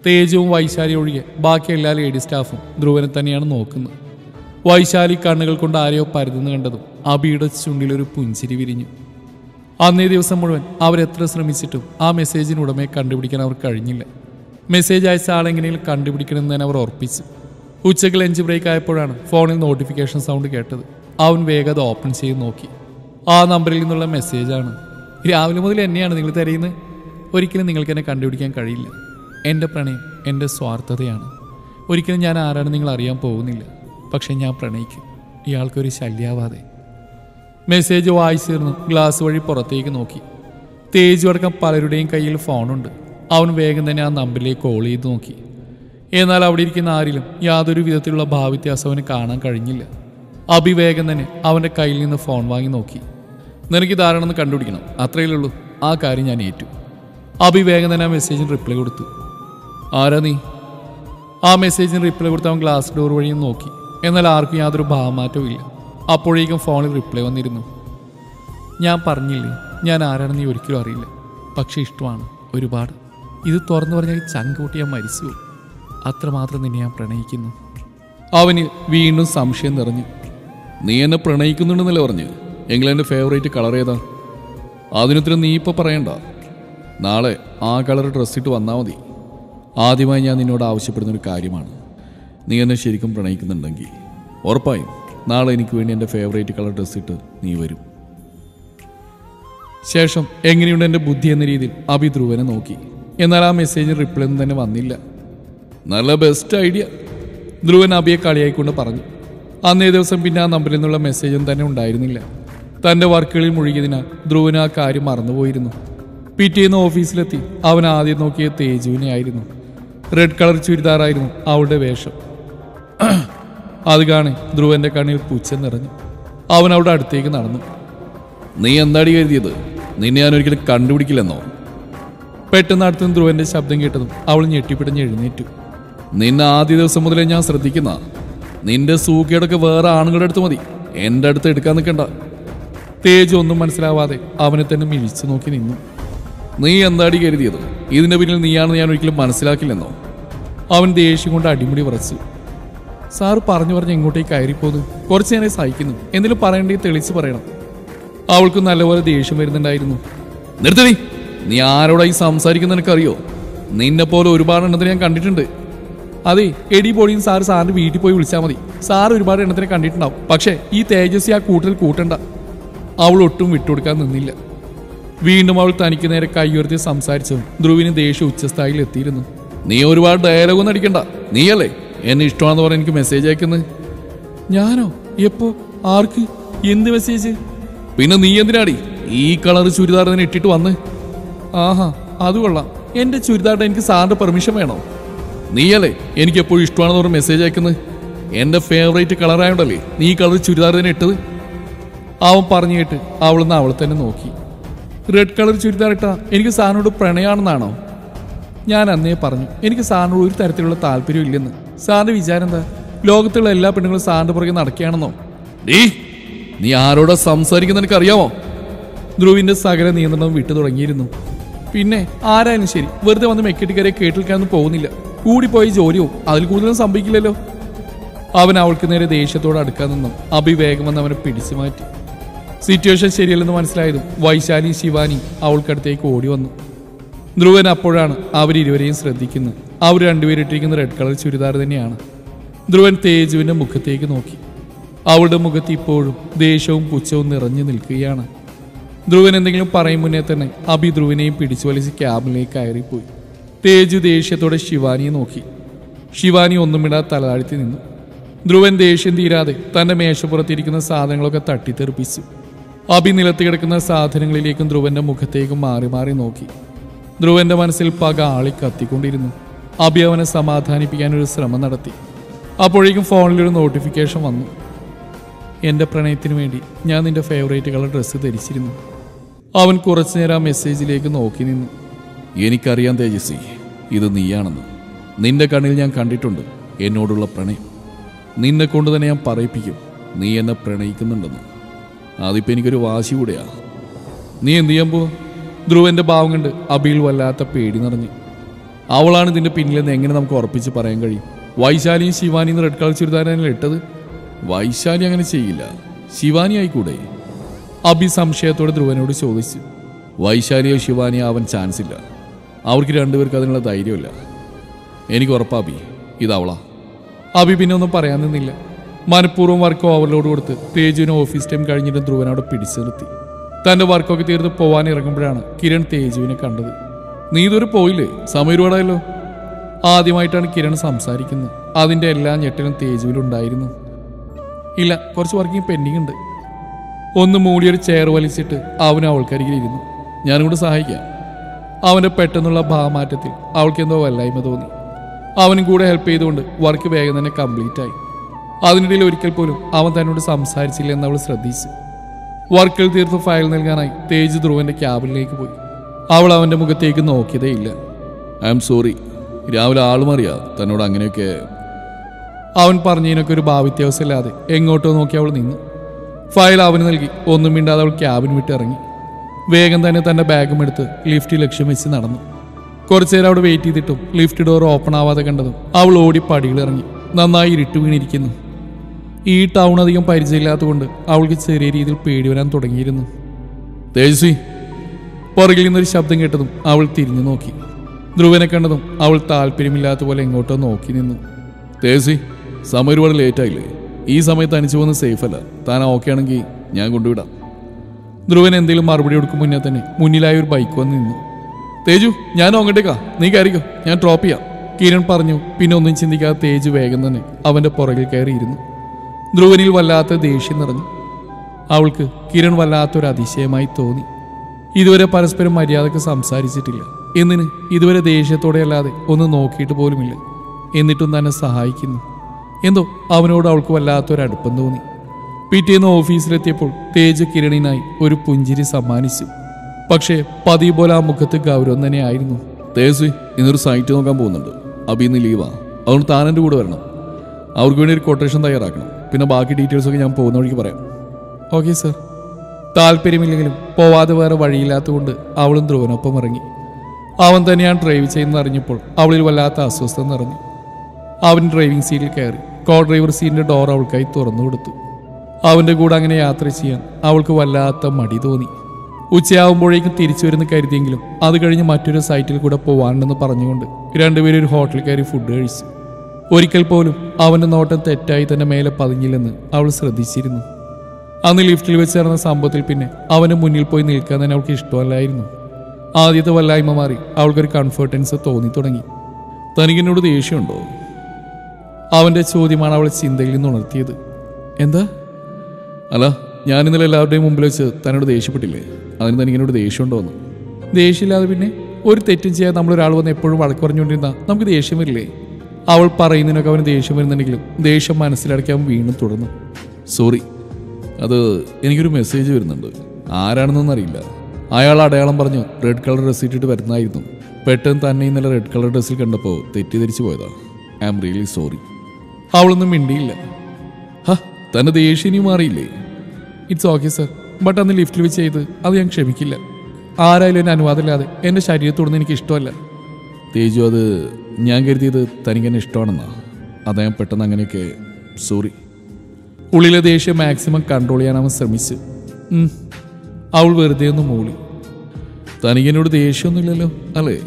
തേജവും വൈശാലി ഒഴികെ ബാക്കി എല്ലാ ലേഡി സ്റ്റാഫും ധ്രുവനെ തന്നെയാണ് നോക്കുന്നത് വൈശാലി കണ്ണുകൾ കൊണ്ട് ആരെയോ പരതുന്നു കണ്ടതും അബിയുടെ ചുണ്ടിലൊരു പുഞ്ചിരി വിരിഞ്ഞു അന്നേ ദിവസം മുഴുവൻ അവരെത്ര ശ്രമിച്ചിട്ടും ആ മെസ്സേജിന് ഉടമയെ കണ്ടുപിടിക്കാൻ അവർ കഴിഞ്ഞില്ല മെസ്സേജ് അയച്ച ആളെങ്ങനെയും കണ്ടുപിടിക്കണമെന്ന് തന്നെ അവർ ഉറപ്പിച്ചു ഉച്ചയ്ക്ക് ലഞ്ച് ബ്രേക്ക് ആയപ്പോഴാണ് ഫോണിൽ നോട്ടിഫിക്കേഷൻ സൗണ്ട് കേട്ടത് അവൻ വേഗം അത് ഓപ്പൺ ചെയ്ത് നോക്കി ആ നമ്പറിൽ നിന്നുള്ള മെസ്സേജാണ് രാവിലെ മുതൽ എന്നെയാണ് നിങ്ങൾ തിരയുന്നത് ഒരിക്കലും നിങ്ങൾക്ക് എന്നെ കണ്ടുപിടിക്കാൻ കഴിയില്ല എൻ്റെ പ്രണയം എൻ്റെ സ്വാർത്ഥതയാണ് ഒരിക്കലും ഞാൻ ആരാണ് നിങ്ങൾ അറിയാൻ പോകുന്നില്ല പക്ഷെ ഞാൻ പ്രണയിക്കും ഇയാൾക്കൊരു ശല്യാവാതെ മെസ്സേജ് വായിച്ചിരുന്നു ഗ്ലാസ് വഴി പുറത്തേക്ക് നോക്കി തേജു അടക്കം പലരുടെയും കയ്യിൽ ഫോണുണ്ട് അവൻ വേഗം തന്നെ ആ നമ്പറിലേക്ക് കോൾ ചെയ്ത് നോക്കി എന്നാൽ അവിടെ ഇരിക്കുന്ന ആരിലും യാതൊരു വിധത്തിലുള്ള ഭാവ്യത്യാസം അവന് കാണാൻ കഴിഞ്ഞില്ല അഭി വേഗം തന്നെ അവൻ്റെ കയ്യിൽ നിന്ന് ഫോൺ വാങ്ങി നോക്കി നിനക്ക് ഇതാരാണെന്ന് കണ്ടുപിടിക്കണം അത്രയേ ഉള്ളൂ ആ കാര്യം ഞാൻ ഏറ്റു അഭി വേഗം തന്നെ ആ മെസ്സേജിന് റിപ്ലൈ കൊടുത്തു ആരാ നീ ആ മെസ്സേജിന് റിപ്ലൈ കൊടുത്ത് അവൻ ഗ്ലാസ് ഡോർ വഴിയും നോക്കി എന്നാൽ ആർക്കും യാതൊരു ഭാവമാറ്റവും ഇല്ല അപ്പോഴേക്കും ഫോണിൽ റിപ്ലൈ വന്നിരുന്നു ഞാൻ പറഞ്ഞില്ലേ ഞാൻ ആരാണെന്ന് നീ ഒരിക്കലും അറിയില്ല പക്ഷെ ഇഷ്ടമാണ് ഒരുപാട് ഇത് തുറന്നു പറഞ്ഞാൽ ചങ്ക് കൂട്ടി ഞാൻ മരിച്ചു പോകും. അത്രമാത്രം നിന്നെ ഞാൻ പ്രണയിക്കുന്നു അവന് വീണ്ടും സംശയം നിറഞ്ഞു നീ എന്നെ പ്രണയിക്കുന്നുണ്ടെന്നല്ലേ പറഞ്ഞ് എങ്കിൽ എൻ്റെ ഫേവറേറ്റ് കളർ ഏതാ അതിനുത്തരം നീ ഇപ്പോൾ പറയണ്ട നാളെ ആ കളർ ഡ്രസ്സ് ഇട്ട് വന്നാൽ മതി ആദ്യമായി ഞാൻ നിന്നോട് ആവശ്യപ്പെടുന്ന ഒരു കാര്യമാണ് നീ എന്നെ ശരിക്കും പ്രണയിക്കുന്നുണ്ടെങ്കിൽ ഉറപ്പായും നാളെ എനിക്ക് വേണ്ടി എൻ്റെ ഫേവറേറ്റ് കളർ ഡ്രസ്സ് ഇട്ട് നീ വരും ശേഷം എങ്ങനെയുണ്ട് എൻ്റെ ബുദ്ധി എന്ന രീതിയിൽ അഭി ധ്രുവനെ നോക്കി എന്നാൽ ആ മെസ്സേജിന് റിപ്ലൈ ഒന്നും തന്നെ വന്നില്ല നല്ല ബെസ്റ്റ് ഐഡിയ ധ്രുവൻ അഭിയെ കളിയായിക്കൊണ്ട് പറഞ്ഞു അന്നേ ദിവസം പിന്നെ ആ നമ്പറിൽ നിന്നുള്ള മെസ്സേജും തന്നെ ഉണ്ടായിരുന്നില്ല തൻ്റെ വർക്കുകളിൽ മുഴുകിയതിനാൽ ധ്രുവൻ ആ കാര്യം മറന്നുപോയിരുന്നു പിറ്റേന്ന് ഓഫീസിലെത്തി അവൻ ആദ്യം നോക്കിയ തേജുവിനെ ആയിരുന്നു റെഡ് കളർ ചുരിദാറായിരുന്നു അവളുടെ വേഷം അത് കാണെ ധ്രുവന്റെ കണ്ണിൽ പുച്ഛം നിറഞ്ഞു അവൻ അവിടെ അടുത്തേക്ക് നടന്നു നീ എന്താടി കരുതിയത് നിന്നെ ഞാൻ ഒരിക്കലും കണ്ടുപിടിക്കില്ലെന്നോ പെട്ടെന്ന് അടുത്ത് ധ്രുവന്റെ ശബ്ദം കേട്ടതും അവൾ ഞെട്ടിപ്പിടഞ്ഞ് എഴുന്നേറ്റു നിന്നെ ആദ്യ ദിവസം മുതലേ ഞാൻ ശ്രദ്ധിക്കുന്ന നിന്റെ സൂക്കേടൊക്കെ വേറെ ആണുങ്ങളുടെ അടുത്ത് മതി എൻ്റെ അടുത്ത് എടുക്കാൻ നിൽക്കണ്ട തേജ് ഒന്നും മനസ്സിലാവാതെ അവനെ തന്നെ മിഴിച്ചു നോക്കി നിന്നു നീ എന്താടി കരുതിയത് ഇതിന്റെ പിന്നിൽ നീയാണെന്ന് ഞാൻ ഒരിക്കലും മനസ്സിലാക്കില്ലെന്നോ അവൻ ദേഷ്യം കൊണ്ട് അടിമുടി വിറച്ചു സാറ് പറഞ്ഞു പറഞ്ഞ് എങ്ങോട്ടേക്ക് കയറിപ്പോന്നു കുറച്ച് നേരം സഹിക്കുന്നു എന്തെങ്കിലും പറയണ്ടെങ്കിൽ തെളിച്ച് പറയണം അവൾക്ക് നല്ലപോലെ ദേഷ്യം വരുന്നുണ്ടായിരുന്നു നിർത്തടി നീ ആരോടായി സംസാരിക്കുന്ന നിനക്കറിയോ നിന്നെ പോലെ ഒരുപാട് എണ്ണത്തിന് ഞാൻ കണ്ടിട്ടുണ്ട് അതെ എടി പൊടിയും സാറ് സാറിന്റെ വീട്ടിൽ പോയി വിളിച്ചാൽ മതി സാർ ഒരുപാട് എണ്ണത്തിനെ കണ്ടിട്ടുണ്ടാവും പക്ഷേ ഈ തേജസ്വി ആ കൂട്ടത്തിൽ കൂട്ടണ്ട അവൾ ഒട്ടും വിട്ടുകൊടുക്കാൻ നിന്നില്ല വീണ്ടും അവൾ തനിക്ക് നേരെ കൈയുയർത്തി സംസാരിച്ചതും ധ്രുവിന് ദേഷ്യം ഉച്ചസ്ഥായിയിൽ എത്തിയിരുന്നു നീ ഒരുപാട് ഡയലോഗ് ഒന്നും അടിക്കണ്ട നീയല്ലേ എന്നെ ഇഷ്ടമാണെന്ന് പറഞ്ഞ് എനിക്ക് മെസ്സേജ് അയക്കുന്നത് ഞാനോ എപ്പോ ആർക്ക് എന്ത് മെസ്സേജ് പിന്നെ നീ എന്തിനാടി ഈ കളർ ചുരിദാർ തന്നെ ഇട്ടിട്ട് വന്ന് ആഹാ അത് കൊള്ളാം എന്റെ ചുരിദാറിന്റെ എനിക്ക് സാറിന്റെ പെർമിഷൻ വേണോ നീയല്ലേ എനിക്ക് എപ്പോഴും ഇഷ്ടമാണെന്ന് പറഞ്ഞ് മെസ്സേജ് അയക്കുന്നത് എൻ്റെ ഫേവറേറ്റ് കളറായോണ്ടല്ലേ നീ ഈ കളർ ചുരിദാർ തന്നെ ഇട്ടത് അവൻ പറഞ്ഞു കേട്ട് അവളൊന്ന് അവളെ തന്നെ നോക്കി റെഡ് കളർ ചുരിദാർ ഇട്ടാ എനിക്ക് സാറിനോട് പ്രണയാണെന്നാണോ ഞാൻ അന്നേ പറഞ്ഞു എനിക്ക് സാറിനോട് ഒരു തരത്തിലുള്ള താല്പര്യം ഇല്ലെന്ന് സാറിന്റെ വിചാരം എന്താ ലോകത്തുള്ള എല്ലാ പെണ്ണുങ്ങളും സാറിന്റെ പുറകെ നടക്കുകയാണെന്നോ ഡീ നീ ആരോടാ സംസാരിക്കുന്ന നിനക്ക് അറിയാമോ ധ്രുവിന്റെ സകല നിയന്ത്രണം വിട്ടു തുടങ്ങിയിരുന്നു പിന്നെ ആരായാലും ശരി വെറുതെ വന്ന് മെക്കെട്ടിക്കരെ കേട്ടിരിക്കാനൊന്നും പോകുന്നില്ല കൂടിപ്പോയി ജോലിയോ അതിൽ കൂടുതലും സംഭവിക്കില്ലല്ലോ അവൻ അവൾക്ക് നേരെ ദേഷ്യത്തോടെ അടുക്കാൻ നിന്നും അഭിവേഗം വന്ന് അവനെ പിടിച്ചു മാറ്റി സിറ്റുവേഷൻ ശരിയല്ലെന്ന് മനസ്സിലായതും വൈശാലി ശിവാനി അവൾക്കടുത്തേക്ക് ഓടി വന്നു ധ്രുവൻ അപ്പോഴാണ് അവരിരുവരെയും ശ്രദ്ധിക്കുന്നത് അവർ രണ്ടുപേരിട്ടിരിക്കുന്ന റെഡ് കളർ ചുരിദാർ തന്നെയാണ് ധ്രുവൻ തേജുവിന്റെ മുഖത്തേക്ക് നോക്കി അവളുടെ മുഖത്ത് ഇപ്പോഴും ദേഷ്യവും പുച്ഛവും നിറഞ്ഞു നിൽക്കുകയാണ് ധ്രുവൻ എന്തെങ്കിലും പറയും മുന്നേ തന്നെ അഭി ധ്രുവനെയും പിടിച്ചു വലിച്ച് ക്യാബിലേക്ക് കയറിപ്പോയി തേജു ദേഷ്യത്തോടെ ശിവാനിയെ നോക്കി ശിവാനി ഒന്നുമിടാതെ തലതാഴ്ത്തി നിന്നു ധ്രുവൻ ദേഷ്യം തീരാതെ തന്റെ മേശപ്പുറത്തിരിക്കുന്ന സാധനങ്ങളൊക്കെ തട്ടിത്തെറിപ്പിച്ചു അഭി നിലത്ത് കിടക്കുന്ന സാധനങ്ങളിലേക്കും ധ്രുവന്റെ മുഖത്തേക്കും മാറി മാറി നോക്കി ധ്രുവന്റെ മനസ്സിൽ പക ആളി കത്തിക്കൊണ്ടിരുന്നു അഭി അവനെ സമാധാനിപ്പിക്കാൻ ഒരു ശ്രമം നടത്തി അപ്പോഴേക്കും ഫോണിലൊരു നോട്ടിഫിക്കേഷൻ വന്നു എന്റെ പ്രണയത്തിന് വേണ്ടി ഞാൻ നിന്റെ ഫേവറേറ്റ് കളർ ഡ്രസ്സ് ധരിച്ചിരുന്നു അവൻ കുറച്ചു നേരം ആ മെസ്സേജിലേക്ക് നോക്കി നിന്നു എനിക്കറിയാം തേജസ്വി ഇത് നീയാണെന്ന് നിന്റെ കണ്ണിൽ ഞാൻ കണ്ടിട്ടുണ്ട് എന്നോടുള്ള പ്രണയം നിന്നെ കൊണ്ട് തന്നെ ഞാൻ പറയിപ്പിക്കും നീ എന്നെ പ്രണയിക്കുന്നുണ്ടെന്ന് അതിപ്പോൾ എനിക്കൊരു വാശി കൂടെയാ നീ എന്ത് ചെയ്യാൻ പോവാ ധ്രുവന്റെ ഭാവം കണ്ട് അബിയിൽ വല്ലാത്ത പേടി നിറഞ്ഞു അവളാണ് ഇതിന്റെ പിന്നിലെന്ന് എങ്ങനെ നമുക്ക് ഉറപ്പിച്ച് പറയാൻ കഴിയും വൈശാലിയും ശിവാനിയും റെഡ് കളർ ചുരിദാരനല്ലേ ഇട്ടത് വൈശാലി അങ്ങനെ ചെയ്യില്ല ശിവാനി ആയിക്കൂടെ അഭി സംശയത്തോടെ ധ്രുവനോട് ചോദിച്ചു വൈശാലിയോ ശിവാനിയോ ആവാൻ ചാൻസ് ഇല്ല അവർക്ക് രണ്ടുപേർക്ക് അതിനുള്ള ധൈര്യമില്ല എനിക്ക് ഉറപ്പാബി ഇതവളാ അഭി പിന്നെ ഒന്നും പറയാൻ നിന്നില്ല മനഃപൂർവ്വം വർക്ക് ഓവർലോഡ് കൊടുത്ത് തേജുവിന് ഓഫീസ് ടൈം കഴിഞ്ഞിട്ട് ധ്രുവൻ അവിടെ പിടിച്ചു നിർത്തി തന്റെ വർക്കൊക്കെ തീർത്ത് പോവാൻ ഇറങ്ങുമ്പോഴാണ് കിരൺ തേജുവിനെ കണ്ടത് നീ ഇതുവരെ പോയില്ലേ സമയം ഒരുപാടായല്ലോ ആദ്യമായിട്ടാണ് കിരൺ സംസാരിക്കുന്നത് അതിന്റെ എല്ലാ ഞെട്ടലും തേജുവിലുണ്ടായിരുന്നു ഇല്ല കുറച്ച് വർക്കിംഗ് പെൻഡിങ് ഉണ്ട് ഒന്ന് മൂടിയൊരു ചെയർ വലിച്ചിട്ട് അവൻ അവൾക്കരികിൽ ഇരുന്നു ഞാനും കൂടെ സഹായിക്കാം അവന്റെ പെട്ടെന്നുള്ള ഭാവമാറ്റത്തിൽ അവൾക്ക് എന്തോ വല്ലായ്മ തോന്നി അവനും കൂടെ ഹെൽപ്പ് ചെയ്തുകൊണ്ട് വർക്ക് വേഗം തന്നെ കംപ്ലീറ്റ് ആയി അതിനിടയിൽ ഒരിക്കൽ പോലും അവൻ തന്നോട് സംസാരിച്ചില്ല എന്ന് അവൾ ശ്രദ്ധിച്ചു വർക്കുകൾ തീർത്ത് ഫയൽ നൽകാനായി തേജ് ധ്രുവന്റെ ക്യാബിനിലേക്ക് പോയി അവൾ അവന്റെ മുഖത്തേക്ക് നോക്കിയതേ ഇല്ല ഐ എം സോറി രാവിലെ ആളുമറിയാ തന്നോട് അങ്ങനെയൊക്കെ അവൻ പറഞ്ഞതിനൊക്കെ ഒരു ഭാവിത്യാവസ്ഥയില്ലാതെ എങ്ങോട്ടോ നോക്കി അവൾ നിന്നു ഫയൽ അവന് നൽകി ഒന്നും മിണ്ടാതെ അവൾ ക്യാബിന് വിട്ട് ഇറങ്ങി വേഗം തന്നെ തന്റെ ബാഗും എടുത്ത് ലിഫ്റ്റ് ലക്ഷ്യം വെച്ച് നടന്നു കുറച്ചേരം അവിടെ വെയിറ്റ് ചെയ്തിട്ടും ലിഫ്റ്റ് ഡോർ ഓപ്പൺ ആവാതെ കണ്ടതും അവൾ ഓടി പടികൾ ഇറങ്ങി നന്നായി ഇരുട്ട് വീണിരിക്കുന്നു ഈ ടൗൺ അധികം പരിചയമില്ലാത്തതുകൊണ്ട് അവൾക്ക് ചെറിയ രീതിയിൽ പേടി വരാൻ തുടങ്ങിയിരുന്നു തേജസ്വി പുറകിൽ നിന്നൊരു ശബ്ദം കേട്ടതും അവൾ തിരിഞ്ഞു നോക്കി ധ്രുവനെ കണ്ടതും അവൾ താല്പര്യമില്ലാത്ത പോലെ എങ്ങോട്ടോ നോക്കി നിന്നു തേജസ്വി സമയം ഒരുപാട് ലേറ്റ് ആയില്ലേ ഈ സമയത്ത് തനിച്ചു പോകുന്നത് സേഫ് അല്ല താൻ ഓക്കെ ആണെങ്കിൽ ഞാൻ കൊണ്ടുവിടാം ധ്രുവൻ എന്തെങ്കിലും മറുപടി കൊടുക്കും മുന്നേ തന്നെ മുന്നിലായ ഒരു ബൈക്ക് വന്ന് നിന്നു തേജു ഞാൻ അങ്ങോട്ടേക്കാ നീ കയറിക്കോ ഞാൻ ഡ്രോപ്പ് ചെയ്യാം കിരൺ പറഞ്ഞു പിന്നെ ഒന്നും ചിന്തിക്കാതെ തേജു വേഗം തന്നെ അവന്റെ പുറകിൽ കയറിയിരുന്നു ധ്രുവനിൽ വല്ലാത്ത ദേഷ്യം നിറഞ്ഞു അവൾക്ക് കിരൺ വല്ലാത്തൊരു അതിശയമായി തോന്നി ഇതുവരെ പരസ്പരം മര്യാദക്ക് സംസാരിച്ചിട്ടില്ല എന്നിന് ഇതുവരെ ദേഷ്യത്തോടെ അല്ലാതെ ഒന്ന് നോക്കിയിട്ട് പോലുമില്ല എന്നിട്ടും തന്നെ സഹായിക്കുന്നു എന്തോ അവനോട് അവൾക്ക് വല്ലാത്തൊരു അടുപ്പം തോന്നി പിറ്റേന്ന് ഓഫീസിലെത്തിയപ്പോൾ തേജ് കിരണിനായി ഒരു പുഞ്ചിരി സമ്മാനിച്ചു പക്ഷേ പതിവ് പോലെ ആ മുഖത്ത് ഗൗരവം തന്നെയായിരുന്നു തേജസ്വി ഇന്നൊരു സൈറ്റ് നോക്കാൻ പോകുന്നുണ്ട് അബി ഇന്ന് ലീവാ അതുകൊണ്ട് താൻ എൻ്റെ കൂടെ വരണം അവർക്ക് വേണ്ടി ഒരു കൊട്ടേഷൻ തയ്യാറാക്കണം പിന്നെ ബാക്കി ഡീറ്റെയിൽസ് ഒക്കെ ഞാൻ പോകുന്ന വഴിക്ക് പറയാം ഓക്കെ സർ താല്പര്യമില്ലെങ്കിലും പോവാതെ വേറെ വഴിയില്ലാത്തതുകൊണ്ട് അവളും ധ്രുവനൊപ്പം ഇറങ്ങി അവൻ തന്നെയാണ് ഡ്രൈവ് ചെയ്യുന്നത് അറിഞ്ഞപ്പോൾ അവളിൽ വല്ലാത്ത അസ്വസ്ഥത നിറഞ്ഞു അവൻ ഡ്രൈവിംഗ് സീറ്റിൽ കയറി കോ ഡ്രൈവർ സീറ്റിന്റെ ഡോർ അവൾക്കായി തുറന്നു കൊടുത്തു അവന്റെ കൂടെ അങ്ങനെ യാത്ര ചെയ്യാൻ അവൾക്ക് വല്ലാത്ത മടി തോന്നി ഉച്ചയാവുമ്പോഴേക്കും തിരിച്ചു വരുന്ന കരുതിയെങ്കിലും അത് കഴിഞ്ഞ് മറ്റൊരു സൈറ്റിൽ കൂടെ പോവാനുണ്ടെന്ന് പറഞ്ഞുകൊണ്ട് രണ്ടുപേരും ഒരു ഹോട്ടലിൽ കയറി ഫുഡ് കഴിച്ചു ഒരിക്കൽ പോലും അവന്റെ നോട്ടം തെറ്റായി തന്റെ മേലെ പതിഞ്ഞില്ലെന്ന് അവൾ ശ്രദ്ധിച്ചിരുന്നു അന്ന് ലിഫ്റ്റിൽ വെച്ച് നടന്ന സംഭവത്തിൽ പിന്നെ അവന് മുന്നിൽ പോയി നിൽക്കാൻ തന്നെ അവൾക്ക് ഇഷ്ടമല്ലായിരുന്നു ആദ്യത്തെ വല്ലായ്മ മാറി അവൾക്കൊരു കംഫർട്ടൻസ് തോന്നി തുടങ്ങി തനിക്കെന്നോട് ദേഷ്യമുണ്ടോ അവന്റെ ചോദ്യമാണ് അവളെ ചിന്തയിൽ നിന്ന് ഉണർത്തിയത് എന്താ അല്ല ഞാൻ ഇന്നലെ എല്ലാവരുടെയും മുമ്പിൽ വെച്ച് തന്നോട് ദേഷ്യപ്പെട്ടില്ലേ അതിന് തനിക്കെന്നോട് ദേഷ്യമുണ്ടോ എന്ന് ദേഷ്യമില്ലാതെ പിന്നെ ഒരു തെറ്റും ചെയ്യാതെ നമ്മൾ ഒരാൾ വന്ന് എപ്പോഴും വഴക്ക് പറഞ്ഞുകൊണ്ടിരുന്ന നമുക്ക് ദേഷ്യം വരില്ലേ അവൾ പറയുന്നതിനൊക്കെ അവന് ദേഷ്യം വരുന്നുണ്ടെങ്കിലും ദേഷ്യം മനസ്സിലടക്കാൻ വീണ്ടും തുടർന്നു സോറി അത് എനിക്കൊരു മെസ്സേജ് വരുന്നുണ്ട് ആരാണെന്നൊന്നും അറിയില്ല അയാൾ അടയാളം പറഞ്ഞ് റെഡ് കളർ ഡ്രസ് ഇട്ടിട്ട് വരുന്നതായിരുന്നു പെട്ടെന്ന് തന്നെ ഇന്നലെ റെഡ് കളർ ഡ്രസ്സിൽ കണ്ടപ്പോൾ തെറ്റിദ്ധരിച്ചു പോയതാ ഐ ആം റിയലി സോറി അവളൊന്നും മിണ്ടിയില്ല ഹ തന്റെ ദേഷ്യം ഇനി മാറിയില്ലേ ഇറ്റ്സ് ഓക്കെ സർ ബട്ട് അന്ന് ലിഫ്റ്റിൽ വെച്ച് ചെയ്ത് അത് ഞാൻ ക്ഷമിക്കില്ല ആരായാലും എന്നെ അനുവാദമില്ലാതെ എൻ്റെ ശരീരത്തോടൊന്നും എനിക്ക് ഇഷ്ടമല്ല തേജു അത് ഞാൻ കരുതിയത് തനിക്ക് എന്നെ ഇഷ്ടമാണെന്നാ അതാ ഞാൻ പെട്ടെന്ന് അങ്ങനെയൊക്കെ സോറി ഉള്ളിലെ ദേഷ്യം മാക്സിമം കൺട്രോൾ ചെയ്യാൻ അവൻ ശ്രമിച്ചു ഉം. അവൾ വെറുതെ ഒന്ന് മൂളി തനിക്ക് എന്നോട് ദേഷ്യമൊന്നുമില്ലല്ലോ അല്ലേ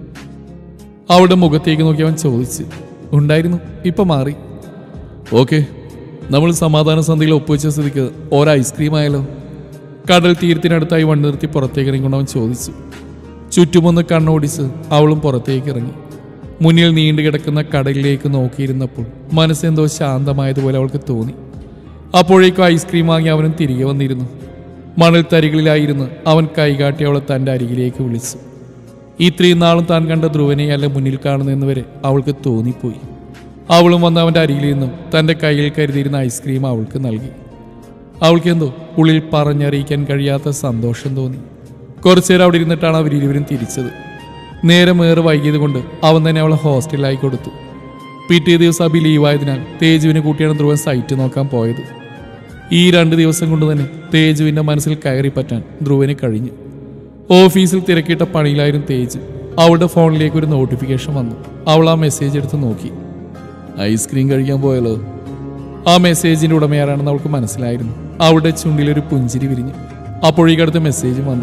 അവളുടെ മുഖത്തേക്ക് നോക്കി അവൻ ചോദിച്ചു ഉണ്ടായിരുന്നു ഇപ്പൊ മാറി ഓക്കെ നമ്മൾ സമാധാന സന്ധിയിൽ ഒപ്പുവെച്ച സ്ഥിതിക്ക് ഒരു ഐസ്ക്രീം ആയാലോ കടൽ തീരത്തിനടുത്തായി വണ്ടി നിർത്തി പുറത്തേക്ക് ഇറങ്ങിക്കൊണ്ട് അവൻ ചോദിച്ചു ചുറ്റുമൊന്ന് കണ്ണോടിച്ച് അവളും പുറത്തേക്ക് ഇറങ്ങി മുന്നിൽ നീണ്ടു കിടക്കുന്ന കടലിലേക്ക് നോക്കിയിരുന്നപ്പോൾ മനസ്സെന്തോ ശാന്തമായതുപോലെ അവൾക്ക് തോന്നി അപ്പോഴേക്കും ഐസ്ക്രീം വാങ്ങി അവനും തിരികെ വന്നിരുന്നു മണൽത്തരികളിലായിരുന്ന് അവൻ കൈകാട്ടി അവളെ തൻ്റെ അരികിലേക്ക് വിളിച്ചു ഇത്രയും നാളും താൻ കണ്ട ധ്രുവനെയല്ല മുന്നിൽ കാണുന്നതെന്ന് വരെ അവൾക്ക് തോന്നിപ്പോയി അവളും വന്ന് അവൻ്റെ അരികിൽ നിന്നും തൻ്റെ കയ്യിൽ കരുതിയിരുന്ന ഐസ്ക്രീം അവൾക്ക് നൽകി അവൾക്കെന്തോ ഉള്ളിൽ പറഞ്ഞറിയിക്കാൻ കഴിയാത്ത സന്തോഷം തോന്നി കുറച്ചേരം അവിടെ ഇരുന്നിട്ടാണ് അവരിരുവരും തിരിച്ചത് നേരം ഏറെ വൈകിയത് കൊണ്ട് അവൻ തന്നെ അവളെ ഹോസ്റ്റലിലായി കൊടുത്തു പിറ്റേ ദിവസം അബി ലീവായതിനാൽ തേജുവിനെ കൂട്ടിയാണ് ധ്രുവൻ സൈറ്റ് നോക്കാൻ പോയത് ഈ രണ്ട് ദിവസം കൊണ്ട് തന്നെ തേജുവിൻ്റെ മനസ്സിൽ കയറി പറ്റാൻ ധ്രുവന് കഴിഞ്ഞു ഓഫീസിൽ തിരക്കിട്ട പണിയിലായിരുന്നു തേജ് അവളുടെ ഫോണിലേക്ക് ഒരു നോട്ടിഫിക്കേഷൻ വന്നു അവൾ ആ മെസ്സേജ് എടുത്ത് നോക്കി ഐസ്ക്രീം കഴിക്കാൻ പോയാലോ ആ മെസ്സേജിന്റെ ഉടമയാരാണെന്ന് അവൾക്ക് മനസ്സിലായിരുന്നു അവളുടെ ചുണ്ടിലൊരു പുഞ്ചിരി വിരിഞ്ഞു അപ്പോഴേക്കടുത്ത് മെസ്സേജും വന്നു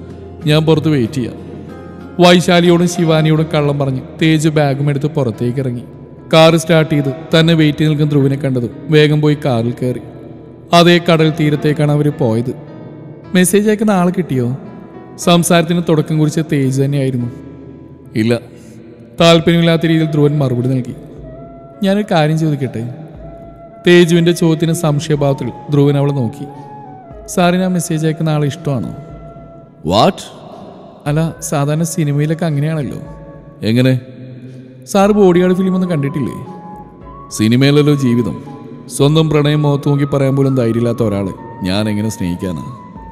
ഞാൻ പുറത്ത് വെയിറ്റ് ചെയ്യാം വൈശാലിയോടും ശിവാനിയോടും കള്ളം പറഞ്ഞ് തേജ് ബാഗും എടുത്ത് പുറത്തേക്ക് ഇറങ്ങി കാർ സ്റ്റാർട്ട് ചെയ്ത് തന്നെ വെയിറ്റ് നിൽക്കുന്ന ധ്രുവിനെ കണ്ടതും വേഗം പോയി കാറിൽ കയറി അതേ കടൽ തീരത്തേക്കാണ് അവർ പോയത് മെസ്സേജ് അയക്കുന്ന ആൾ കിട്ടിയോ സംസാരത്തിന് തുടക്കം കുറിച്ച തേജ് തന്നെയായിരുന്നു ഇല്ല താല്പര്യമില്ലാത്ത രീതിയിൽ ധ്രുവൻ മറുപടി നൽകി ഞാനൊരു കാര്യം ചോദിക്കട്ടെ തേജുവിന്റെ ചോദ്യത്തിന് സംശയഭാവത്തിൽ ധ്രുവൻ അവളെ നോക്കി സാറിന് ആ മെസ്സേജ് അയക്കുന്ന ആളെ ഇഷ്ടമാണോ വാട്ട് അല്ല സാധാരണ സിനിമയിലൊക്കെ അങ്ങനെയാണല്ലോ എങ്ങനെ സാറ് ബോഡി ഗാർഡ് ഫിലിം ഒന്നും കണ്ടിട്ടില്ലേ സിനിമയിലല്ലോ ജീവിതം സ്വന്തം പ്രണയം മുഖത്ത് നോക്കി പറയാൻ പോലും ധൈര്യമില്ലാത്ത ഒരാളെ ഞാൻ എങ്ങനെ സ്നേഹിക്കാനാ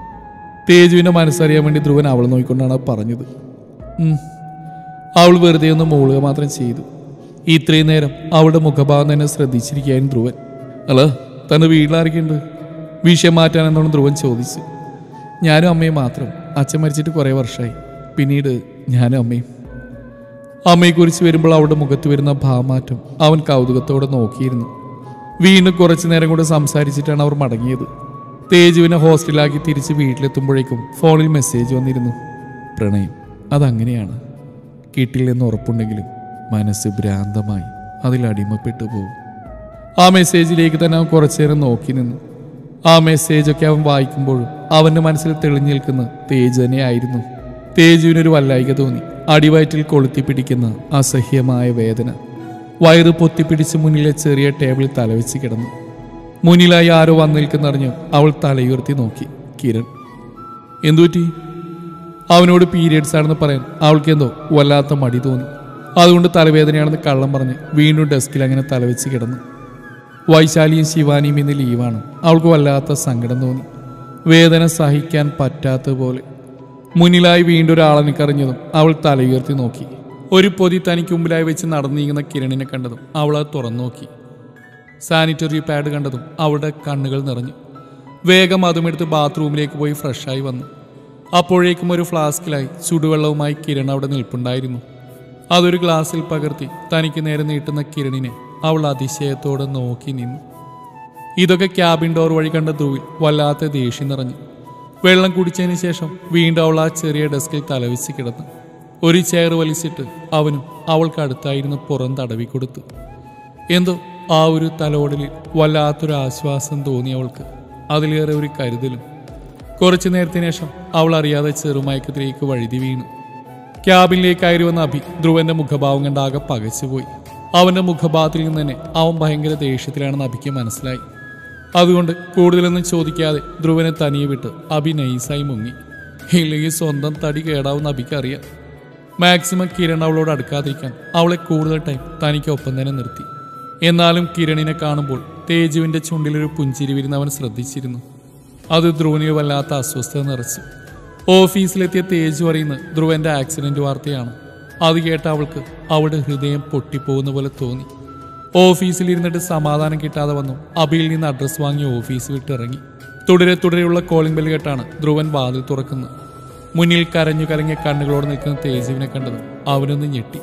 തേജുവിന്റെ മനസ്സറിയാൻ വേണ്ടി ധ്രുവൻ അവളെ നോക്കിക്കൊണ്ടാണ് അത് പറഞ്ഞത് ഉം. അവൾ വെറുതെ ഒന്ന് മൂളുക മാത്രം ചെയ്തു ഇത്രയും നേരം അവളുടെ മുഖഭാവം തന്നെ ശ്രദ്ധിച്ചിരിക്കുകയായിരുന്നു ധ്രുവൻ അല്ല തന്റെ വീട്ടിലാരൊക്കെയുണ്ട് വിഷയം മാറ്റാനെന്നോണം ധ്രുവൻ ചോദിച്ചു ഞാനും അമ്മയും മാത്രം അച്ഛൻ മരിച്ചിട്ട് കുറേ വർഷമായി പിന്നീട് ഞാനും അമ്മയും അമ്മയെക്കുറിച്ച് വരുമ്പോൾ അവളുടെ മുഖത്ത് വരുന്ന ഭാവമാറ്റം അവൻ കൗതുകത്തോടെ നോക്കിയിരുന്നു വീണ്ടും കുറച്ചു നേരം കൂടെ സംസാരിച്ചിട്ടാണ് അവർ മടങ്ങിയത് തേജുവിനെ ഹോസ്റ്റലിലാക്കി തിരിച്ച് വീട്ടിലെത്തുമ്പോഴേക്കും ഫോണിൽ മെസ്സേജ് വന്നിരുന്നു പ്രണയം അതങ്ങനെയാണ് കിട്ടില്ലെന്ന് ഉറപ്പുണ്ടെങ്കിലും മനസ്സ് ഭ്രാന്തമായി അതിൽ അടിമപ്പെട്ടു പോകും ആ മെസ്സേജിലേക്ക് തന്നെ അവൻ കുറച്ചു നേരം നോക്കി നിന്നു ആ മെസ്സേജൊക്കെ അവൻ വായിക്കുമ്പോഴും അവന്റെ മനസ്സിൽ തെളിഞ്ഞു നിൽക്കുന്ന തേജ് തന്നെയായിരുന്നു തേജുവിനൊരു വല്ലായിക തോന്നി അടിവയറ്റിൽ കൊളുത്തി പിടിക്കുന്ന അസഹ്യമായ വേദന വയറ് പൊത്തിപ്പിടിച്ച് മുന്നിലെ ചെറിയ ടേബിളിൽ തലവെച്ച് കിടന്നു മുന്നിലായി ആരോ വന്നു നിൽക്കുന്നറിഞ്ഞ് അവൾ തലയുയർത്തി നോക്കി കിരൺ എന്തുപറ്റി അവനോട് പീരിയഡ്സ് ആണെന്ന് പറയാൻ അവൾക്ക് എന്തോ വല്ലാത്ത മടി തോന്നി അതുകൊണ്ട് തലവേദനയാണെന്ന് കള്ളം പറഞ്ഞ് വീണ്ടും ഡെസ്കിൽ അങ്ങനെ തലവെച്ച് കിടന്നു വൈശാലിയും ശിവാനിയും ഇന്ന് ലീവാണ് അവൾക്ക് വല്ലാത്ത സങ്കടം തോന്നി വേദന സഹിക്കാൻ പറ്റാത്ത പോലെ മുന്നിലായി വീണ്ടും ഒരാളെ നിക്കറിഞ്ഞതും അവൾ തലയുയർത്തി നോക്കി ഒരു പൊതി തനിക്ക് മുമ്പിലായി വെച്ച് നടന്നു നീങ്ങുന്ന കിരണിനെ കണ്ടതും അവൾ അത് തുറന്നു നോക്കി സാനിറ്ററി പാഡ് കണ്ടതും അവളുടെ കണ്ണുകൾ നിറഞ്ഞു വേഗം അതുമെടുത്ത് ബാത്റൂമിലേക്ക് പോയി ഫ്രഷായി വന്നു അപ്പോഴേക്കും ഒരു ഫ്ലാസ്കിലായി ചുടുവെള്ളവുമായി കിരൺ അവിടെ നിൽപ്പുണ്ടായിരുന്നു അതൊരു ഗ്ലാസ്സിൽ പകർത്തി തനിക്ക് നേരെ നീട്ടുന്ന കിരണിനെ അവൾ അതിശയത്തോടെ നോക്കി നിന്നു ഇതൊക്കെ ക്യാബിൻ ഡോർ വഴി കണ്ട ധ്രുവിൽ വല്ലാത്ത ദേഷ്യം നിറഞ്ഞു വെള്ളം കുടിച്ചതിന് ശേഷം വീണ്ടും അവൾ ആ ചെറിയ ഡെസ്കിൽ തലവിച്ച് കിടന്നു ഒരു ചെയർ വലിച്ചിട്ട് അവനും അവൾക്ക് അടുത്തായിരുന്നു പുറം തടവി കൊടുത്തു എന്തോ ആ ഒരു തലോടലിൽ വല്ലാത്തൊരു ആശ്വാസം തോന്നി അവൾക്ക് അതിലേറെ ഒരു കരുതലും കുറച്ചു നേരത്തിന് ശേഷം അവൾ അറിയാതെ ചെറുമയക്കത്തിലേക്ക് വഴുതി വീണു ക്യാബിനിലേക്ക് കയറി വന്ന അഭി ധ്രുവന്റെ മുഖഭാവം കണ്ട് ആകെ പകച്ചുപോയി അവന്റെ മുഖഭാവത്തിൽ നിന്ന് തന്നെ അവൻ ഭയങ്കര ദേഷ്യത്തിലാണെന്ന് അഭിക്ക് മനസ്സിലായി അതുകൊണ്ട് കൂടുതലൊന്നും ചോദിക്കാതെ ധ്രുവനെ തനിയെ വിട്ട് അഭി നൈസായി മുങ്ങി ഇല്ലെങ്കിൽ സ്വന്തം തടി കേടാവുന്ന അഭിക്ക് അറിയാം മാക്സിമം കിരൺ അവളോട് അടുക്കാതിരിക്കാൻ അവളെ കൂടുതൽ ടൈം തനിക്കൊപ്പം തന്നെ നിർത്തി എന്നാലും കിരണിനെ കാണുമ്പോൾ തേജുവിന്റെ ചുണ്ടിലൊരു പുഞ്ചിരി വിരുന്ന് അവൻ ശ്രദ്ധിച്ചിരുന്നു അത് ധ്രുവനിൽ വല്ലാത്ത അസ്വസ്ഥത നിറച്ചു ഓഫീസിലെത്തിയ തേജു അറിയുന്ന ധ്രുവന്റെ ആക്സിഡന്റ് വാർത്തയാണ് അത് കേട്ട അവൾക്ക് അവളുടെ ഹൃദയം പൊട്ടിപ്പോകുന്ന പോലെ തോന്നി ഓഫീസിലിരുന്നിട്ട് സമാധാനം കിട്ടാതെ വന്നു അബിയിൽ നിന്ന് അഡ്രസ് വാങ്ങി ഓഫീസ് വിട്ടിറങ്ങി തുടരെ തുടരെയുള്ള കോളിംഗ് ബെൽ കേട്ടാണ് ധ്രുവൻ വാതിൽ തുറക്കുന്നത് മുന്നിൽ കരഞ്ഞു കലങ്ങിയ കണ്ണുകളോട് നിൽക്കുന്ന തേജുവിനെ കണ്ടത് അവനൊന്ന് ഞെട്ടി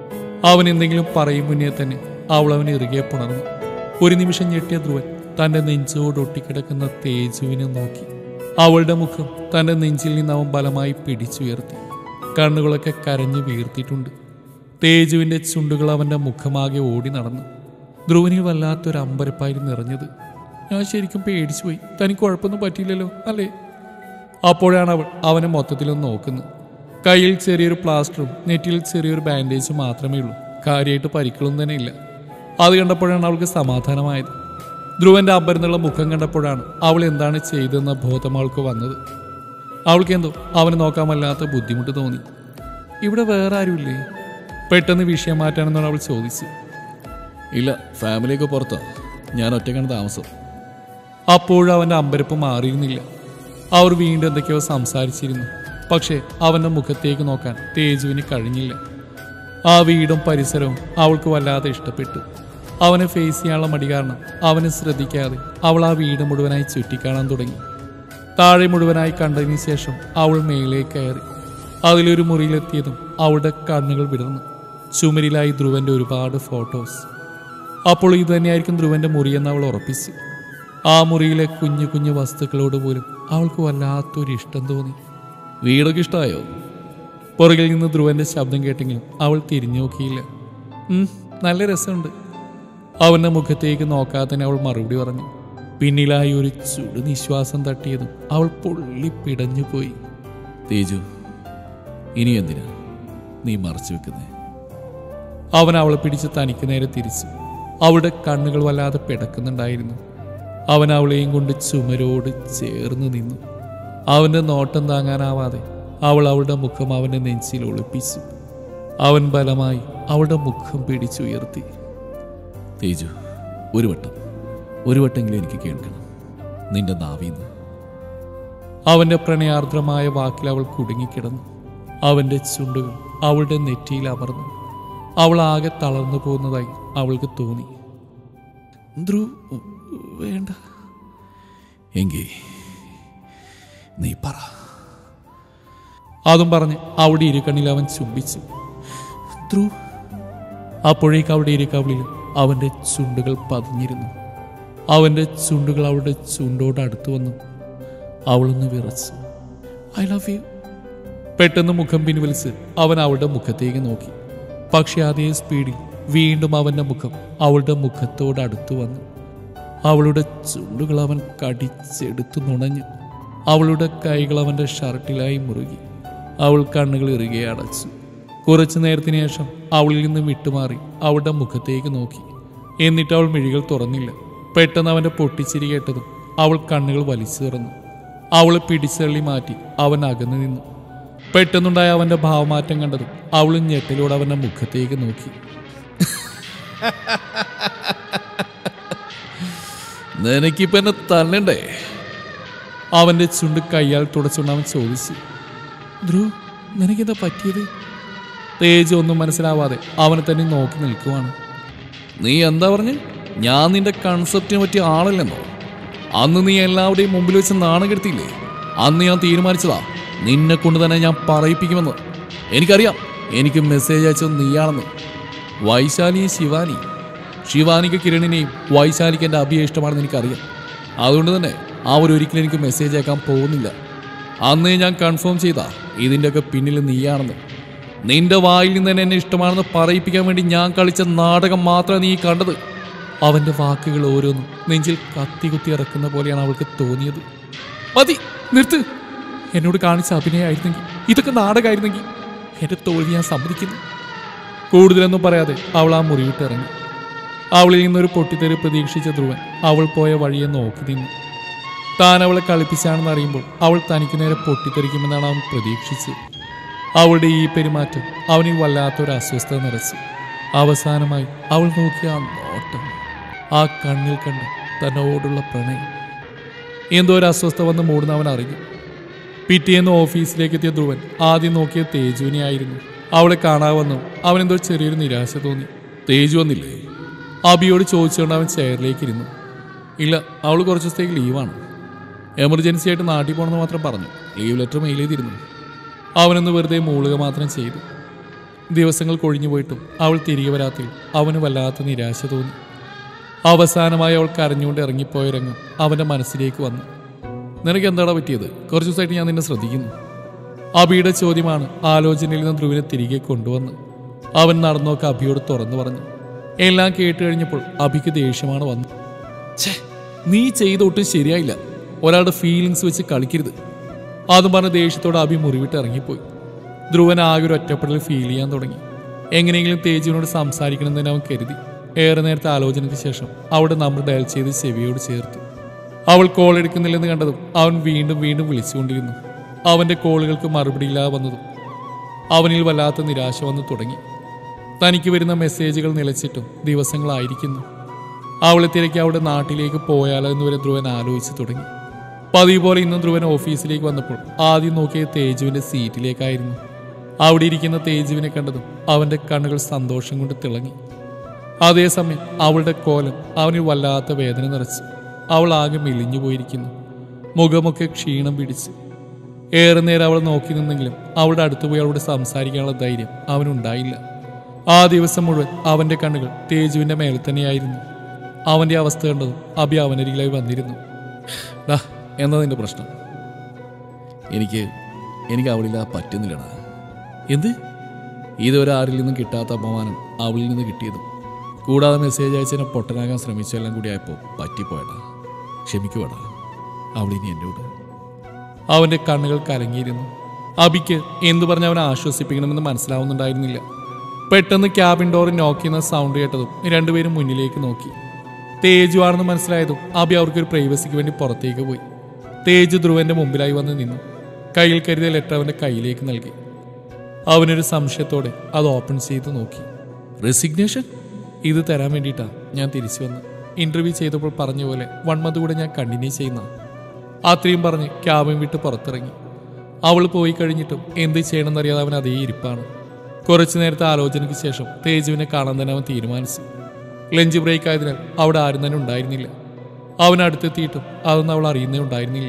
അവൻ എന്തെങ്കിലും പറയും മുന്നേ തന്നെ അവൾ അവനെ ഇറുകെ പുണർന്നു ഒരു നിമിഷം ഞെട്ടിയ ധ്രുവൻ തന്റെ നെഞ്ചോട് ഒട്ടിക്കിടക്കുന്ന തേജുവിനെ നോക്കി അവളുടെ മുഖം തന്റെ നെഞ്ചിൽ നിന്ന് അവൻ ബലമായി പിടിച്ചുയർത്തി കണ്ണുകളൊക്കെ കരഞ്ഞു വീർത്തിട്ടുണ്ട് തേജുവിന്റെ ചുണ്ടുകൾ അവന്റെ മുഖമാകെ ഓടി നടന്നു ധ്രുവനിൽ വല്ലാത്തൊരു അമ്പരപ്പായി നിറഞ്ഞത് ഞാൻ ശരിക്കും പേടിച്ചു പോയി തനിക്ക് കുഴപ്പമൊന്നും പറ്റിയില്ലല്ലോ അല്ലേ അപ്പോഴാണ് അവൾ അവനെ മൊത്തത്തിലൊന്ന് നോക്കുന്നത് കയ്യിൽ ചെറിയൊരു പ്ലാസ്റ്ററും നെറ്റിയിൽ ചെറിയൊരു ബാൻഡേജും മാത്രമേ ഉള്ളൂ കാര്യമായിട്ട് പരിക്കളൊന്നും തന്നെ ഇല്ല അത് കണ്ടപ്പോഴാണ് അവൾക്ക് സമാധാനമായത് ധ്രുവന്റെ അമ്പരന്നുള്ള മുഖം കണ്ടപ്പോഴാണ് അവൾ എന്താണ് ചെയ്തതെന്ന ബോധം അവൾക്ക് വന്നത് അവൾക്ക് എന്തോ അവനെ നോക്കാൻ വല്ലാത്ത ബുദ്ധിമുട്ട് തോന്നി ഇവിടെ വേറെ ആരുമില്ലേ പെട്ടെന്ന് വിഷയം മാറ്റാനെന്നാണ് അവൾ ചോദിച്ചു ഇല്ല ഫാമിലിയൊക്കെ പുറത്താ ഞാൻ ഒറ്റക്കാണ് താമസം അപ്പോഴും അവന്റെ അമ്പരപ്പ് മാറിയിരുന്നില്ല അവർ വീണ്ടും എന്തൊക്കെയോ സംസാരിച്ചിരുന്നു പക്ഷേ അവന്റെ മുഖത്തേക്ക് നോക്കാൻ തേജുവിന് കഴിഞ്ഞില്ല ആ വീടും പരിസരവും അവൾക്ക് വല്ലാതെ ഇഷ്ടപ്പെട്ടു അവനെ ഫേസ് ചെയ്യാനുള്ള മടി കാരണം അവനെ ശ്രദ്ധിക്കാതെ അവൾ ആ വീട് മുഴുവനായി ചുറ്റിക്കാണാൻ തുടങ്ങി താഴെ മുഴുവനായി കണ്ടതിന് ശേഷം അവൾ മേലേക്ക് കയറി അതിലൊരു മുറിയിലെത്തിയതും അവളുടെ കണ്ണുകൾ വിടർന്നു ചുമരിലായി ധ്രുവന്റെ ഒരുപാട് ഫോട്ടോസ് അപ്പോൾ ഇത് തന്നെയായിരിക്കും ധ്രുവന്റെ മുറിയെന്ന് അവൾ ഉറപ്പിച്ചു ആ മുറിയിലെ കുഞ്ഞു കുഞ്ഞു വസ്തുക്കളോട് പോലും അവൾക്ക് വല്ലാത്തൊരു ഇഷ്ടം തോന്നി വീടൊക്കെ ഇഷ്ടമായോ പുറകിൽ നിന്ന് ധ്രുവന്റെ ശബ്ദം കേട്ടെങ്കിലും അവൾ തിരിഞ്ഞു നോക്കിയില്ല "ഉം, നല്ല രസമുണ്ട് അവന്റെ മുഖത്തേക്ക് നോക്കാതെ തന്നെ അവൾ മറുപടി പറഞ്ഞു പിന്നിലായി ഒരു ചുടു നിശ്വാസം തട്ടിയതും അവൾ പൊള്ളി പിടഞ്ഞു പോയി തേജു ഇനി എന്തിനാ നീ മറച്ചു വെക്കുന്നേ അവൻ അവളെ പിടിച്ച് തനിക്ക് നേരെ തിരിച്ചു അവളുടെ കണ്ണുകൾ വല്ലാതെ പിടക്കുന്നുണ്ടായിരുന്നു അവൻ അവളെയും കൊണ്ട് ചുമരോട് ചേർന്ന് നിന്നു അവന്റെ നോട്ടം താങ്ങാനാവാതെ അവൾ അവളുടെ മുഖം അവന്റെ നെഞ്ചിൽ ഒളിപ്പിച്ചു അവൻ ബലമായി അവളുടെ മുഖം പിടിച്ചുയർത്തി തേജു ഒരു വട്ടം ഒരു വട്ടെങ്കിലും എനിക്ക് കേൾക്കണം നിന്റെ നാവിന്ന് അവന്റെ പ്രണയാർദ്രമായ വാക്കിൽ അവൾ കുടുങ്ങിക്കിടന്നു അവന്റെ ചുണ്ടുകൾ അവളുടെ നെറ്റിയിൽ അമർന്നു അവൾ ആകെ തളർന്നു പോകുന്നതായി അവൾക്ക് തോന്നി ധ്രുവ് വേണ്ട എങ്കിൽ നീ പറ അതും പറഞ്ഞ് അവിടെ ഇരുകണ്ണിൽ അവൻ ചുംബിച്ചു ധ്രുവ് അപ്പോഴേക്ക് അവിടെ ഇരുകവിളിൽ അവന്റെ ചുണ്ടുകൾ പതിഞ്ഞിരുന്നു അവന്റെ ചുണ്ടുകൾ അവളുടെ ചുണ്ടോട് അടുത്തു വന്നു അവളൊന്ന് വിറച്ചു ഐ ലവ് യു പെട്ടെന്ന് മുഖം പിൻവലിച്ച് അവൻ അവളുടെ മുഖത്തേക്ക് നോക്കി പക്ഷെ അതേ സ്പീഡിൽ വീണ്ടും അവന്റെ മുഖം അവളുടെ മുഖത്തോട് അടുത്തു വന്നു അവളുടെ ചുണ്ടുകൾ അവൻ കടിച്ചെടുത്തു നുണഞ്ഞു അവളുടെ കൈകൾ അവന്റെ ഷർട്ടിലായി മുറുകി അവൾ കണ്ണുകൾ ഇറുകെ അടച്ചു കുറച്ചു നേരത്തിന് ശേഷം അവളിൽ നിന്ന് വിട്ടുമാറി അവളുടെ മുഖത്തേക്ക് നോക്കി എന്നിട്ട് അവൾ മിഴികൾ തുറന്നില്ല പെട്ടെന്ന് അവന്റെ പൊട്ടിച്ചിരി കേട്ടതും അവൾ കണ്ണുകൾ വലിച്ചു തുറന്നു അവളെ പിടിച്ചള്ളി മാറ്റി അവൻ അകന്നു നിന്നു പെട്ടെന്നുണ്ടായ അവന്റെ ഭാവമാറ്റം കണ്ടതും അവൾ ഞെട്ടലോടെ അവന്റെ മുഖത്തേക്ക് നോക്കി നിനക്കിപ്പോ എന്നെ തല്ലണ്ടേ അവന്റെ ചുണ്ട് കൈയാൽ തുടച്ചുകൊണ്ട് അവൻ ചോദിച്ചു ധ്രുവ് നിനക്കെന്താ പറ്റിയത് തേജ് ഒന്നും മനസ്സിലാവാതെ അവനെ തന്നെ നോക്കി നിൽക്കുവാണ് നീ എന്താ പറഞ്ഞ് ഞാൻ നിന്റെ കൺസെപ്റ്റിനെ പറ്റിയ ആളല്ലെന്നോ അന്ന് നീ എല്ലാവരുടെയും മുമ്പിൽ വെച്ച് നാണം കെടുത്തിയില്ലേ അന്ന് ഞാൻ തീരുമാനിച്ചതാ നിന്നെ കൊണ്ട് തന്നെ ഞാൻ പറയിപ്പിക്കുമെന്ന് എനിക്കറിയാം എനിക്ക് മെസ്സേജ് അയച്ചത് നീയാണെന്ന് വൈശാലിയും ശിവാനി ശിവാനിക്ക് കിരണിനെയും വൈശാലിക്ക് എൻ്റെ അഭിയെ ഇഷ്ടമാണെന്ന് എനിക്കറിയാം അതുകൊണ്ട് തന്നെ അവരൊരിക്കലും എനിക്ക് മെസ്സേജ് അയക്കാൻ പോകുന്നില്ല അന്ന് ഞാൻ കൺഫേം ചെയ്താ ഇതിൻ്റെയൊക്കെ പിന്നിൽ നീയാണെന്ന് നിന്റെ വായിൽ നിന്ന് തന്നെ എന്നെ ഇഷ്ടമാണെന്ന് പറയിപ്പിക്കാൻ വേണ്ടി ഞാൻ കളിച്ച നാടകം മാത്രമേ നീ കണ്ടത് അവന്റെ വാക്കുകൾ ഓരോന്നും നെഞ്ചിൽ കത്തി കുത്തി ഇറക്കുന്ന പോലെയാണ് അവൾക്ക് തോന്നിയത് മതി നിർത്ത് എന്നോട് കാണിച്ച അഭിനയമായിരുന്നെങ്കിൽ ഇതൊക്കെ നാടകമായിരുന്നെങ്കിൽ എന്റെ തോൽവി ഞാൻ സമ്മതിക്കുന്നു കൂടുതലൊന്നും പറയാതെ അവൾ ആ മുറിവിട്ട് ഇറങ്ങി അവളിൽ നിന്നൊരു പൊട്ടിത്തെറി പ്രതീക്ഷിച്ച ധ്രുവൻ അവൾ പോയ വഴിയെ നോക്കി നിന്നു താൻ അവളെ കളിപ്പിച്ചാണെന്ന് അറിയുമ്പോൾ അവൾ തനിക്ക് നേരെ പൊട്ടിത്തെറിക്കുമെന്നാണ് അവൻ പ്രതീക്ഷിച്ചത് അവളുടെ ഈ പെരുമാറ്റം അവനിൽ വല്ലാത്തൊരു അസ്വസ്ഥത നിറച്ചു അവസാനമായി അവൾ നോക്കിയ ആ നോട്ടം ആ കണ്ണിൽ കണ്ട് തന്നോടുള്ള പ്രണയം എന്തോ ഒരു അസ്വസ്ഥ വന്ന് മൂടുന്ന അവൻ അറിഞ്ഞു പിറ്റേന്ന് ഓഫീസിലേക്ക് എത്തിയ ധ്രുവൻ ആദ്യം നോക്കിയ തേജുവിനെ ആയിരുന്നു അവളെ കാണാവന്നു അവനെന്തോ ചെറിയൊരു നിരാശ തോന്നി തേജു വന്നില്ലേ അബിയോട് ചോദിച്ചുകൊണ്ട് അവൻ ചെയറിലേക്ക് ഇരുന്നു ഇല്ല അവൾ കുറച്ച് ദിവസത്തേക്ക് ലീവാണ് എമർജൻസി ആയിട്ട് നാട്ടിൽ പോകണമെന്ന് മാത്രം പറഞ്ഞു ലീവ് ലെറ്റർ മെയിൽ ചെയ്തിരുന്നു അവനൊന്ന് വെറുതെ മൂളുക മാത്രം ചെയ്തു ദിവസങ്ങൾ കൊഴിഞ്ഞു പോയിട്ടും അവൾ തിരികെ വരാത്തിൽ അവന് വല്ലാത്ത നിരാശ തോന്നി അവസാനമായി അവൾ കരഞ്ഞുകൊണ്ട് ഇറങ്ങിപ്പോയ രംഗം അവൻ്റെ മനസ്സിലേക്ക് വന്നു നിനക്ക് എന്താടാ പറ്റിയത് കുറച്ച് ദിവസമായിട്ട് ഞാൻ നിന്നെ ശ്രദ്ധിക്കുന്നു അബിയുടെ ചോദ്യമാണ് ആലോചനയിൽ നിന്ന് ധ്രുവിനെ തിരികെ കൊണ്ടുവന്ന് അവൻ നടന്നോക്ക് അബിയോട് തുറന്നു പറഞ്ഞു എല്ലാം കേട്ട് കഴിഞ്ഞപ്പോൾ അബിക്ക് ദേഷ്യമാണ് വന്നു ഛേ നീ ചെയ്ത ഒട്ടും ശരിയായില്ല ഒരാളുടെ ഫീലിങ്സ് വെച്ച് കളിക്കരുത് അതും പറഞ്ഞ ദേഷ്യത്തോടെ അബി മുറിവിട്ട് ഇറങ്ങിപ്പോയി ധ്രുവൻ ആകെ ഒരു ഒറ്റപ്പെടൽ ഫീൽ ചെയ്യാൻ തുടങ്ങി എങ്ങനെയെങ്കിലും തേജുവിനോട് സംസാരിക്കണമെന്ന് തന്നെ അവൻ കരുതി ഏറെ നേരത്തെ ആലോചനയ്ക്ക് ശേഷം അവിടെ നമ്പർ ഡയൽ ചെയ്ത് ചെവിയോട് ചേർത്തു അവൾ കോൾ എടുക്കുന്നില്ലെന്ന് കണ്ടതും അവൻ വീണ്ടും വീണ്ടും വിളിച്ചുകൊണ്ടിരുന്നു അവന്റെ കോളുകൾക്ക് മറുപടിയില്ലാതെ വന്നതും അവനിൽ വല്ലാത്ത നിരാശ വന്നു തുടങ്ങി തനിക്ക് വരുന്ന മെസ്സേജുകൾ നിലച്ചിട്ടും ദിവസങ്ങളായിരിക്കുന്നു അവളെ തിരക്കി അവിടെ നാട്ടിലേക്ക് പോയാലോ എന്ന് വരെ ധ്രുവൻ ആലോചിച്ചു തുടങ്ങി പതിവ് പോലെ ഇന്നും ധ്രുവൻ ഓഫീസിലേക്ക് വന്നപ്പോൾ ആദ്യം നോക്കിയ തേജുവിന്റെ സീറ്റിലേക്കായിരുന്നു അവിടെ ഇരിക്കുന്ന തേജുവിനെ കണ്ടതും അവന്റെ കണ്ണുകൾ സന്തോഷം കൊണ്ട് തിളങ്ങി അതേസമയം അവളുടെ കോലം അവനിൽ വല്ലാത്ത വേദന നിറച്ചു അവൾ ആകെ മെലിഞ്ഞു പോയിരിക്കുന്നു മുഖമൊക്കെ ക്ഷീണം പിടിച്ചു ഏറെ നേരം അവൾ നോക്കി നിന്നെങ്കിലും അവളുടെ അടുത്ത് പോയി അവളോട് സംസാരിക്കാനുള്ള ധൈര്യം അവനുണ്ടായില്ല ആ ദിവസം മുഴുവൻ അവന്റെ കണ്ണുകൾ തേജുവിന്റെ മേലെ തന്നെയായിരുന്നു അവന്റെ അവസ്ഥ കണ്ടതും അഭി അവനരികിലായി വന്നിരുന്നു ഡാ എന്താ നിന്റെ പ്രശ്നം എനിക്ക് എനിക്ക് അവളില്ല പറ്റുന്നില്ലടാ എന്ത് ഇതുവരെ ആരിൽ നിന്നും കിട്ടാത്ത അപമാനം അവളിൽ നിന്ന് കിട്ടിയതും കൂടാതെ മെസ്സേജ് അയച്ചതിനെ പൊട്ടനാകാൻ ശ്രമിച്ചെല്ലാം കൂടി ആയപ്പോൾ പറ്റിപ്പോയടാ ക്ഷമിക്കുവാടാ അവളിനി എൻ്റെ കൂടെ അവന്റെ കണ്ണുകൾ കലങ്ങിയിരുന്നു അബിക്ക് എന്തു പറഞ്ഞ് അവനെ ആശ്വസിപ്പിക്കണമെന്ന് മനസ്സിലാവുന്നുണ്ടായിരുന്നില്ല പെട്ടെന്ന് ക്യാബിൻ ഡോർ നോക്ക് ചെയ്യുന്ന സൗണ്ട് കേട്ടതും രണ്ടുപേരും മുന്നിലേക്ക് നോക്കി തേജു ആണെന്ന് മനസ്സിലായതും അബി അവർക്കൊരു പ്രൈവസിക്ക് വേണ്ടി പുറത്തേക്ക് പോയി തേജു ധ്രുവന്റെ മുമ്പിലായി വന്ന് നിന്നു കയ്യിൽ കരുതിയ ലെറ്റർ അവന്റെ കയ്യിലേക്ക് നൽകി അവനൊരു സംശയത്തോടെ അത് ഓപ്പൺ ചെയ്ത് നോക്കി റെസിഗ്നേഷൻ ഇത് തരാൻ വേണ്ടിയിട്ടാ ഞാൻ തിരിച്ചു വന്ന് ഇന്റർവ്യൂ ചെയ്തപ്പോൾ പറഞ്ഞ പോലെ വൺ മന്ത് കൂടെ ഞാൻ കണ്ടിന്യൂ ചെയ്യുന്ന അത്രയും പറഞ്ഞ് ക്യാബിൻ വിട്ട് പുറത്തിറങ്ങി അവൾ പോയി കഴിഞ്ഞിട്ടും എന്ത് ചെയ്യണമെന്നറിയാതെ അവൻ അതേ ഇരിപ്പാണ് കുറച്ചു നേരത്തെ ആലോചനയ്ക്ക് ശേഷം തേജുവിനെ കാണാൻ തന്നെ അവൻ തീരുമാനിച്ചു ലഞ്ച് ബ്രേക്ക് ആയതിനാൽ അവിടെ ആരും തന്നെ ഉണ്ടായിരുന്നില്ല അവൻ അടുത്തെത്തിയിട്ടും അതൊന്നും അവൾ അറിയുന്നേ ഉണ്ടായിരുന്നില്ല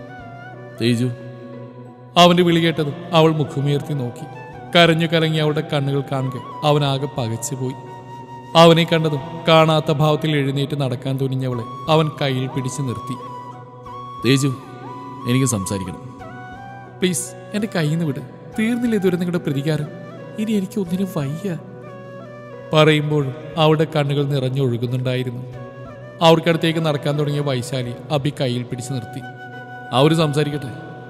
തേജു അവന്റെ വിളി കേട്ടതും അവൾ മുഖമുയർത്തി നോക്കി കരഞ്ഞു കലങ്ങി അവളുടെ കണ്ണുകൾ കാണുക അവനാകെ പകച്ചുപോയി അവനെ കണ്ടതും കാണാത്ത ഭാവത്തിൽ എഴുന്നേറ്റ് നടക്കാൻ തുനിഞ്ഞവളെ അവൻ കയ്യിൽ പിടിച്ചു നിർത്തി തേജു എനിക്ക് സംസാരിക്കണം പ്ലീസ് എന്റെ കയ്യിൽ നിന്ന് വിട് തീർന്നില്ല ഇതുവരെ നിങ്ങളുടെ പ്രതികാരം ഇനി എനിക്ക് ഒന്നിനും വയ്യ പറയുമ്പോഴും അവളുടെ കണ്ണുകൾ നിറഞ്ഞൊഴുകുന്നുണ്ടായിരുന്നു അവർക്കടുത്തേക്ക് നടക്കാൻ തുടങ്ങിയ വൈശാലി അബി കയ്യിൽ പിടിച്ചു നിർത്തി അവർ സംസാരിക്കട്ടെ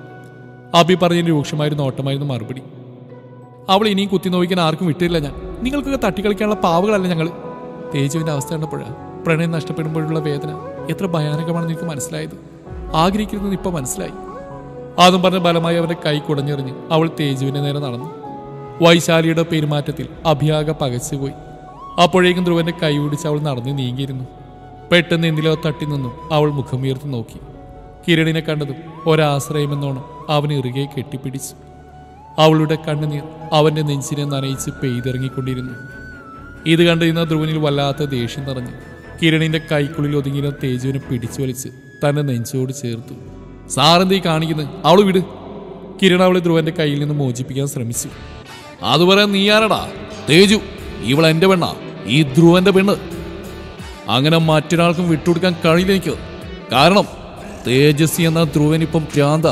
അബി പറഞ്ഞ രൂക്ഷമായിരുന്ന ഓട്ടമായിരുന്നു മറുപടി അവൾ ഇനിയും കുത്തി നോക്കിക്കാൻ ആർക്കും വിട്ടില്ല ഞാൻ നിങ്ങൾക്കൊക്കെ തട്ടിക്കളിക്കാനുള്ള പാവുകളല്ല ഞങ്ങൾ തേജുവിന്റെ അവസ്ഥ കണ്ടപ്പോഴാണ് പ്രണയം നഷ്ടപ്പെടുമ്പോഴുള്ള വേദന എത്ര ഭയാനകമാണെന്ന് എനിക്ക് മനസ്സിലായത് ആഗ്രഹിക്കുന്നത് ഇപ്പൊ മനസ്സിലായി അതും പറഞ്ഞ ബലമായി അവന്റെ കൈ കുടഞ്ഞെറിഞ്ഞ് അവൾ തേജുവിന്റെ നേരെ നടന്നു വൈശാലിയുടെ പെരുമാറ്റത്തിൽ അഭിയാക പകച്ചുപോയി അപ്പോഴേക്കും ധ്രുവന്റെ കൈ പിടിച്ച് അവൾ നടന്നു നീങ്ങിയിരുന്നു പെട്ടെന്ന് എന്തിലോ തട്ടി നിന്നും അവൾ മുഖമുയർത്തി നോക്കി കിരണിനെ കണ്ടതും ഒരാശ്രയമെന്നോണം അവൻ ഇറുകെ കെട്ടിപ്പിടിച്ചു അവളുടെ കണ്ണുനീർ അവന്റെ നെഞ്ചിനെ നനയിച്ച് പെയ്തിറങ്ങിക്കൊണ്ടിരുന്നു ഇത് കണ്ടിരുന്ന ധ്രുവനിൽ വല്ലാത്ത ദേഷ്യം നിറഞ്ഞു കിരണിന്റെ കൈക്കുള്ളിൽ ഒതുങ്ങിയിരുന്ന തേജുവിനെ പിടിച്ചു വലിച്ച് തന്നെ നെഞ്ചോട് ചേർത്തു സാറെന്തീ കാണിക്കുന്നത് അവള് വിട് കിരൺ അവളെ ധ്രുവന്റെ കയ്യിൽ നിന്ന് മോചിപ്പിക്കാൻ ശ്രമിച്ചു അത് പറയാൻ നീ ആരടാ തേജു ഇവൾ എന്റെ പെണ്ണാ ഈ ധ്രുവന്റെ പെണ്ണ് അങ്ങനെ മറ്റൊരാൾക്കും വിട്ടുകൊടുക്കാൻ കഴിയില്ല എനിക്ക് കാരണം തേജസ്വി എന്ന ധ്രുവൻ ഇപ്പം ഭ്രാന്ത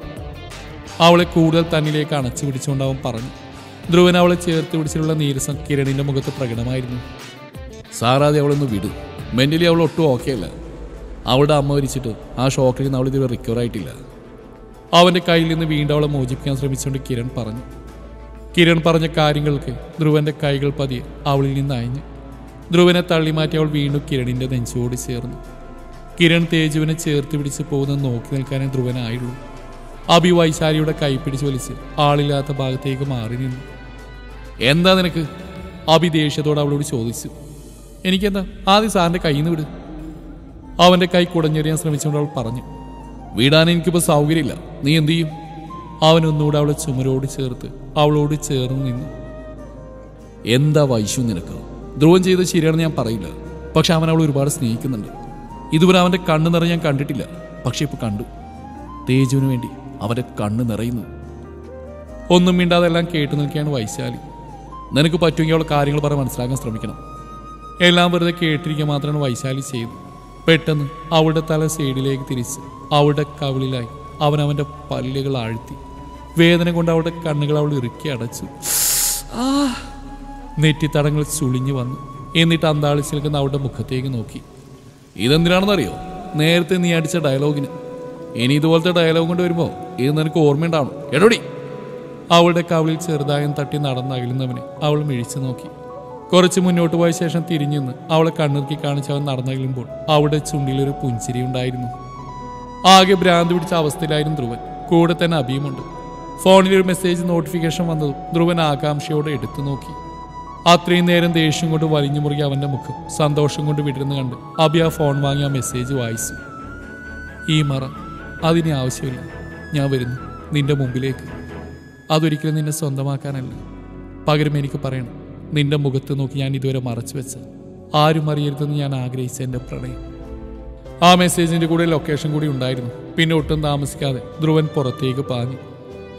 അവളെ കൂടുതൽ തന്നിലേക്ക് അണച്ചു പിടിച്ചുകൊണ്ട് അവൻ പറഞ്ഞു ധ്രുവൻ അവളെ ചേർത്ത് പിടിച്ചിട്ടുള്ള നീരസം കിരണിന്റെ മുഖത്ത് പ്രകടമായിരുന്നു സാറാതെ അവളൊന്ന് വിടു മെന്റലി അവൾ ഒട്ടും ഓക്കെ അല്ല അവളുടെ അമ്മ മരിച്ചിട്ട് ആ ഷോക്കിൽ നിന്ന് അവൾ ഇതുവരെ റിക്കവർ ആയിട്ടില്ല അവന്റെ കയ്യിൽ നിന്ന് വീണ്ടും അവളെ മോചിപ്പിക്കാൻ ശ്രമിച്ചുകൊണ്ട് കിരൺ പറഞ്ഞു കിരൺ പറഞ്ഞ കാര്യങ്ങൾക്ക് ധ്രുവന്റെ കൈകൾ പതിയെ അവളിൽ നിന്ന് അയഞ്ഞു ധ്രുവനെ തള്ളിമാറ്റി അവൾ വീണ്ടും കിരണിന്റെ നെഞ്ചോട് ചേർന്നു കിരൺ തേജുവിനെ ചേർത്ത് പിടിച്ച് പോകുന്നത് നോക്കി നിൽക്കാനേ ധ്രുവനായുള്ളൂ അഭി വൈശാലിയുടെ കൈ പിടിച്ച് വലിച്ച് ആളില്ലാത്ത ഭാഗത്തേക്ക് മാറി നിന്നു എന്താ നിനക്ക് അഭി ദേഷ്യത്തോട് അവളോട് ചോദിച്ചു എനിക്കെന്താ ആദ്യം സാറിന്റെ കയ്യിൽ നിന്ന് വിട് അവന്റെ കൈ കുടഞ്ഞെറിയാൻ ശ്രമിച്ചുകൊണ്ട് അവൾ പറഞ്ഞു വിടാൻ എനിക്കിപ്പോൾ സൗകര്യമില്ല നീ എന്ത് ചെയ്യും അവൻ ഒന്നുകൂടെ അവളെ ചുമരോട് ചേർത്ത് അവളോട് ചേർന്ന് നിന്നു എന്താ വൈശു നിനക്ക് ധ്രുവൻ ചെയ്തത് ശരിയാണെന്ന് ഞാൻ പറയില്ല പക്ഷെ അവൻ അവൾ ഒരുപാട് സ്നേഹിക്കുന്നുണ്ട് ഇതുവരെ അവന്റെ കണ്ണ് നിറയെ ഞാൻ കണ്ടിട്ടില്ല പക്ഷെ ഇപ്പൊ കണ്ടു തേജുവിന് വേണ്ടി അവന്റെ കണ്ണ് നിറയുന്നു ഒന്നും മിണ്ടാതെ എല്ലാം കേട്ടു നിൽക്കുകയാണ് വൈശാലി നിനക്ക് പറ്റുമെങ്കിൽ അവൾ കാര്യങ്ങൾ പറഞ്ഞ് മനസ്സിലാക്കാൻ ശ്രമിക്കണം എല്ലാം വെറുതെ കേട്ടിരിക്കുക മാത്രമാണ് വൈശാലി ചെയ്തു പെട്ടെന്ന് അവളുടെ തല സൈഡിലേക്ക് തിരിച്ച് അവളുടെ കവിളിലായി അവൻ അവന്റെ പല്ലുകൾ ആഴ്ത്തി വേദന കൊണ്ട് അവളുടെ കണ്ണുകൾ അവൾ ഇറുക്കി അടച്ചു ആ നെറ്റിത്തടങ്ങൾ ചുളിഞ്ഞു വന്നു എന്നിട്ട് അന്താളിച്ച് നിൽക്കുന്ന അവളുടെ മുഖത്തേക്ക് നോക്കി ഇതെന്തിനാണെന്നറിയോ നേരത്തെ നീ അടിച്ച ഡയലോഗിന് ഇനി ഇതുപോലത്തെ ഡയലോഗ് കൊണ്ട് വരുമ്പോ ഇത് നിനക്ക് ഓർമ്മയുണ്ടാവണം എടോടി അവളുടെ കവിളിൽ ചെറുതായും തട്ടി നടന്നകലുന്നവനെ അവൾ മിഴിച്ചു നോക്കി കുറച്ച് മുന്നോട്ട് പോയ ശേഷം തിരിഞ്ഞു നിന്ന് അവളെ കണ്ണിറുക്കി കാണിച്ച് അവൻ നടന്നകലുമ്പോൾ അവളുടെ ചുണ്ടിലൊരു പുഞ്ചിരി ഉണ്ടായിരുന്നു ആകെ ഭ്രാന്ത് പിടിച്ച അവസ്ഥയിലായിരുന്നു ധ്രുവൻ കൂടെ തന്നെ അഭിയുമുണ്ട് ഫോണിൽ ഒരു മെസ്സേജ് നോട്ടിഫിക്കേഷൻ വന്നതും ധ്രുവൻ ആകാംക്ഷയോടെ എടുത്തു നോക്കി അത്രയും നേരം ദേഷ്യം കൊണ്ട് വലിഞ്ഞു മുറുകി അവന്റെ മുഖം സന്തോഷം കൊണ്ട് വിടരുന്ന് കണ്ട് അബി ആ ഫോൺ വാങ്ങി ആ മെസ്സേജ് വായിച്ചു ഈ മറ അതിന് ആവശ്യമില്ല ഞാൻ വരുന്നു നിന്റെ മുമ്പിലേക്ക് അതൊരിക്കലും നിന്നെ സ്വന്തമാക്കാനല്ല പകരം എനിക്ക് പറയണം നിന്റെ മുഖത്ത് നോക്കി ഞാൻ ഇതുവരെ മറച്ചു വെച്ച ആരും അറിയരുതെന്ന് ഞാൻ ആഗ്രഹിച്ച എൻ്റെ പ്രണയം ആ മെസ്സേജിന്റെ കൂടെ ലൊക്കേഷൻ കൂടി ഉണ്ടായിരുന്നു പിന്നെ ഒട്ടും താമസിക്കാതെ ധ്രുവൻ പുറത്തേക്ക് പാഞ്ഞു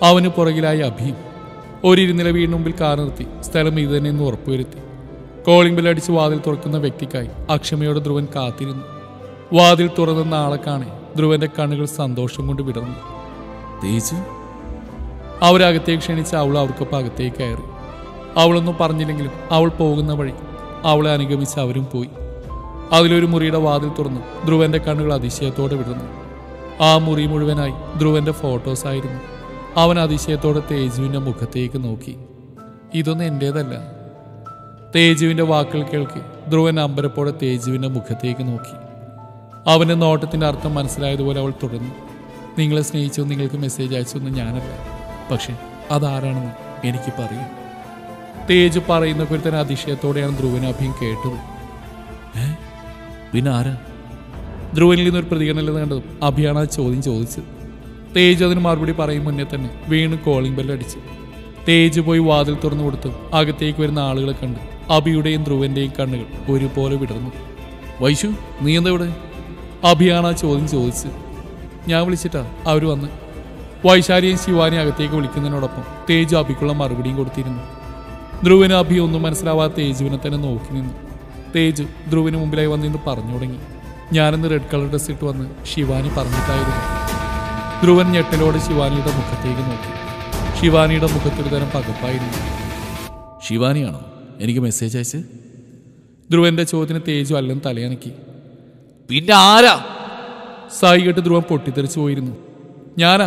അവന് പുറകിലായി അഭിയും ഒരിരുനില വീടിന് മുമ്പിൽ കാർ നിർത്തി സ്ഥലം ഇത് തന്നെയെന്ന് ഉറപ്പുവരുത്തി കോളിംഗ് ബെൽ അടിച്ച് വാതിൽ തുറക്കുന്ന വ്യക്തിക്കായി അക്ഷമയോടെ ധ്രുവൻ കാത്തിരുന്നു വാതിൽ തുറന്ന ആളെ കാണെ ധ്രുവന്റെ കണ്ണുകൾ സന്തോഷം കൊണ്ട് വിടർന്നു തേജു അവരകത്തേക്ക് ക്ഷണിച്ച് അവൾ അവർക്കൊപ്പം അകത്തേക്ക് കയറി അവളൊന്നും പറഞ്ഞില്ലെങ്കിലും അവൾ പോകുന്ന വഴി അവളെ അനുഗമിച്ച് അവരും പോയി അതിലൊരു മുറിയുടെ വാതിൽ തുറന്നു ധ്രുവന്റെ കണ്ണുകൾ അതിശയത്തോടെ വിടുന്നു ആ മുറി മുഴുവനായി ധ്രുവന്റെ ഫോട്ടോസ് ആയിരുന്നു അവൻ അതിശയത്തോടെ തേജുവിന്റെ മുഖത്തേക്ക് നോക്കി ഇതൊന്നും എന്റേതല്ല തേജുവിന്റെ വാക്കുകൾ കേൾക്കി ധ്രുവൻ അമ്പരപ്പോടെ തേജുവിന്റെ മുഖത്തേക്ക് നോക്കി അവന്റെ നോട്ടത്തിന്റെ അർത്ഥം മനസ്സിലായതുപോലെ അവൾ തുടർന്നു നിങ്ങളെ സ്നേഹിച്ചു നിങ്ങൾക്ക് മെസ്സേജ് അയച്ചൊന്നും ഞാനല്ല പക്ഷെ അതാരാണെന്ന് എനിക്ക് പറയും തേജ് പറയുന്ന കുരുത്തൻ അതിശയത്തോടെയാണ് ധ്രുവൻ അഭിയും കേട്ടത് ഏ പിന്നെ ആരാ ധ്രുവനിൽ നിന്നൊരു പ്രതികരണമില്ലെന്ന് കണ്ടതും അഭിയാണ് ആ ചോദ്യം ചോദിച്ചത് തേജ് അതിന് മറുപടി പറയും മുന്നേ തന്നെ വീണ് കോളിംഗ് ബെല്ലടിച്ചു തേജ് പോയി വാതിൽ തുറന്നു കൊടുത്തു അകത്തേക്ക് വരുന്ന ആളുകളെ കണ്ട് അഭിയുടെയും ധ്രുവന്റെയും കണ്ണുകൾ ഒരുപോലെ വിടർന്നു വൈശു നീ എന്താ ഇവിടെ അഭിയാണ് ആ ചോദ്യം ചോദിച്ചത് ഞാൻ വിളിച്ചിട്ടാ അവർ വന്ന് വൈശാലിയും ശിവാനിയും അകത്തേക്ക് വിളിക്കുന്നതിനോടൊപ്പം തേജു അഭിക്കുള്ള മറുപടിയും കൊടുത്തിരുന്നു ധ്രുവന് അഭി ഒന്നും മനസ്സിലാവാത്ത തേജുവിനെ തന്നെ നോക്കി നിന്നു തേജു ധ്രുവിന് മുമ്പിലായി വന്നിന്ന് പറഞ്ഞു തുടങ്ങി ഞാനിന്ന് റെഡ് കളർ ഡ്രസ് ഇട്ട് വന്ന് ശിവാനി പറഞ്ഞിട്ടായിരുന്നു ധ്രുവൻ ഞെട്ടലോടെ ശിവാനിയുടെ മുഖത്തേക്ക് നോക്കി ശിവാനിയുടെ മുഖത്തൊരു തരം പകപ്പായിരുന്നു ശിവാനിയാണോ എനിക്ക് മെസ്സേജ് അയച്ച് ധ്രുവന്റെ ചോദ്യത്തിന് തേജു അല്ലെന്ന് തലയനക്കി പിന്നെ ആരാ സായി കേട്ട് ധ്രുവൻ പൊട്ടിത്തെറിച്ചു പോയിരുന്നു ഞാനാ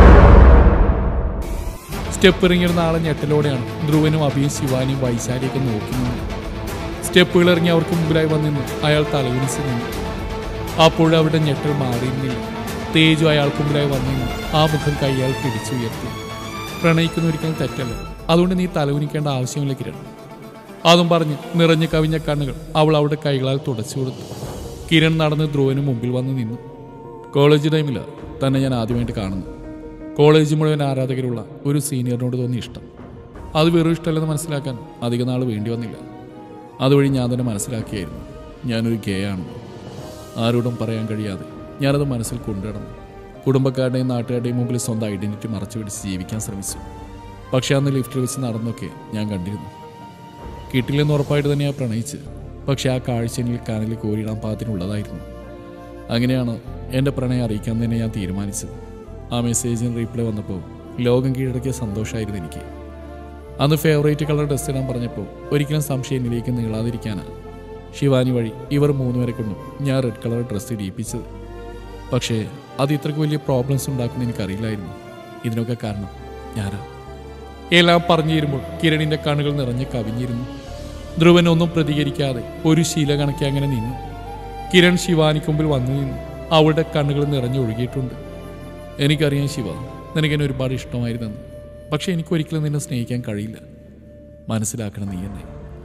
സ്റ്റെപ്പ് ഇറങ്ങിയിരുന്ന ആളെ ഞെട്ടലോടെയാണ് ധ്രുവനും അഭിയും ശിവാനിയും വൈശാലിയൊക്കെ നോക്കി നിന്നത് സ്റ്റെപ്പുകൾ ഇറങ്ങി അവർക്ക് മുമ്പിലായി വന്നിരുന്നു അയാൾ തലകുനിച്ച് നിന്നു അപ്പോഴും അവരുടെ ഞെട്ടൽ മാറിയിരുന്നില്ല തേജു അയാൾക്ക് മുമ്പിലായി വന്നിരുന്നു ആ മുഖം കൈയാൽ പിടിച്ചുയർത്തി പ്രണയിക്കുന്ന ഒരിക്കലും തെറ്റല്ല അതുകൊണ്ട് നീ തലകുനിക്കേണ്ട ആവശ്യമില്ല കിരൺ അതും പറഞ്ഞ് നിറഞ്ഞു കവിഞ്ഞ കണ്ണുകൾ അവൾ അവളുടെ കൈകളാൽ തുടച്ചു കൊടുത്തു കിരൺ നടന്ന് ധ്രുവന് മുമ്പിൽ വന്ന് നിന്നു കോളേജ് ടൈമില്ല തന്നെ ഞാൻ ആദ്യമായിട്ട് കാണുന്നു കോളേജ് മുഴുവൻ ആരാധകരുള്ള ഒരു സീനിയറിനോട് തോന്നിയ ഇഷ്ടം അത് വെറും ഇഷ്ടമല്ലെന്ന് മനസ്സിലാക്കാൻ അധിക നാൾ വേണ്ടി വന്നില്ല അതുവഴി ഞാൻ തന്നെ മനസ്സിലാക്കിയായിരുന്നു ഞാനൊരു ഗേ ആണെന്ന് ആരോടും പറയാൻ കഴിയാതെ ഞാനത് മനസ്സിൽ കൊണ്ടുനടന്നു കുടുംബക്കാരുടെയും നാട്ടുകാരുടെയും മുമ്പിൽ സ്വന്തം ഐഡന്റിറ്റി മറച്ചു പിടിച്ച് ജീവിക്കാൻ ശ്രമിച്ചു പക്ഷെ അന്ന് ലിഫ്റ്റിൽ വെച്ച് നടന്നൊക്കെ ഞാൻ കണ്ടിരുന്നു കിട്ടില്ലെന്ന് ഉറപ്പായിട്ട് തന്നെയാണ് പ്രണയിച്ച് പക്ഷെ ആ കാഴ്ച എന്നിൽ കാനലിൽ കോരിയിടാൻ പാകത്തിനുള്ളതായിരുന്നു അങ്ങനെയാണ് എൻ്റെ പ്രണയം അറിയിക്കാൻ തന്നെ ഞാൻ തീരുമാനിച്ചത് ആ മെസ്സേജിന് റീപ്ലൈ വന്നപ്പോൾ ലോകം കീഴടക്കിയ സന്തോഷമായിരുന്നു എനിക്ക് അന്ന് ഫേവറേറ്റ് കളർ ഡ്രസ് ഇടാൻ പറഞ്ഞപ്പോൾ ഒരിക്കലും സംശയം എന്നിലേക്ക് നീളാതിരിക്കാനാണ് ശിവാനി വഴി ഇവർ മൂന്നുപേരെ കൊണ്ടും ഞാൻ റെഡ് കളർ ഡ്രസ്സ് ഇടിയിപ്പിച്ചത് പക്ഷേ അത് ഇത്രയ്ക്ക് വലിയ പ്രോബ്ലംസ് ഉണ്ടാക്കുന്ന എനിക്കറിയില്ലായിരുന്നു ഇതിനൊക്കെ കാരണം ഞാനാ എല്ലാം പറഞ്ഞു തരുമ്പോൾ കിരണിന്റെ കണ്ണുകൾ നിറഞ്ഞ് കവിഞ്ഞിരുന്നു ധ്രുവൻ ഒന്നും പ്രതികരിക്കാതെ ഒരു ശീല കണക്കി അങ്ങനെ നിന്നു കിരൺ ശിവാനിക്ക് മുമ്പിൽ വന്നു നിന്നു അവളുടെ കണ്ണുകൾ നിറഞ്ഞൊഴുകിയിട്ടുണ്ട് എനിക്കറിയാം ശിവ നിനക്കെന്നെ ഒരുപാട് ഇഷ്ടമായിരുന്നെന്ന് പക്ഷെ എനിക്ക് ഒരിക്കലും നിന്നെ സ്നേഹിക്കാൻ കഴിയില്ല മനസ്സിലാക്കണം നീ എന്നെ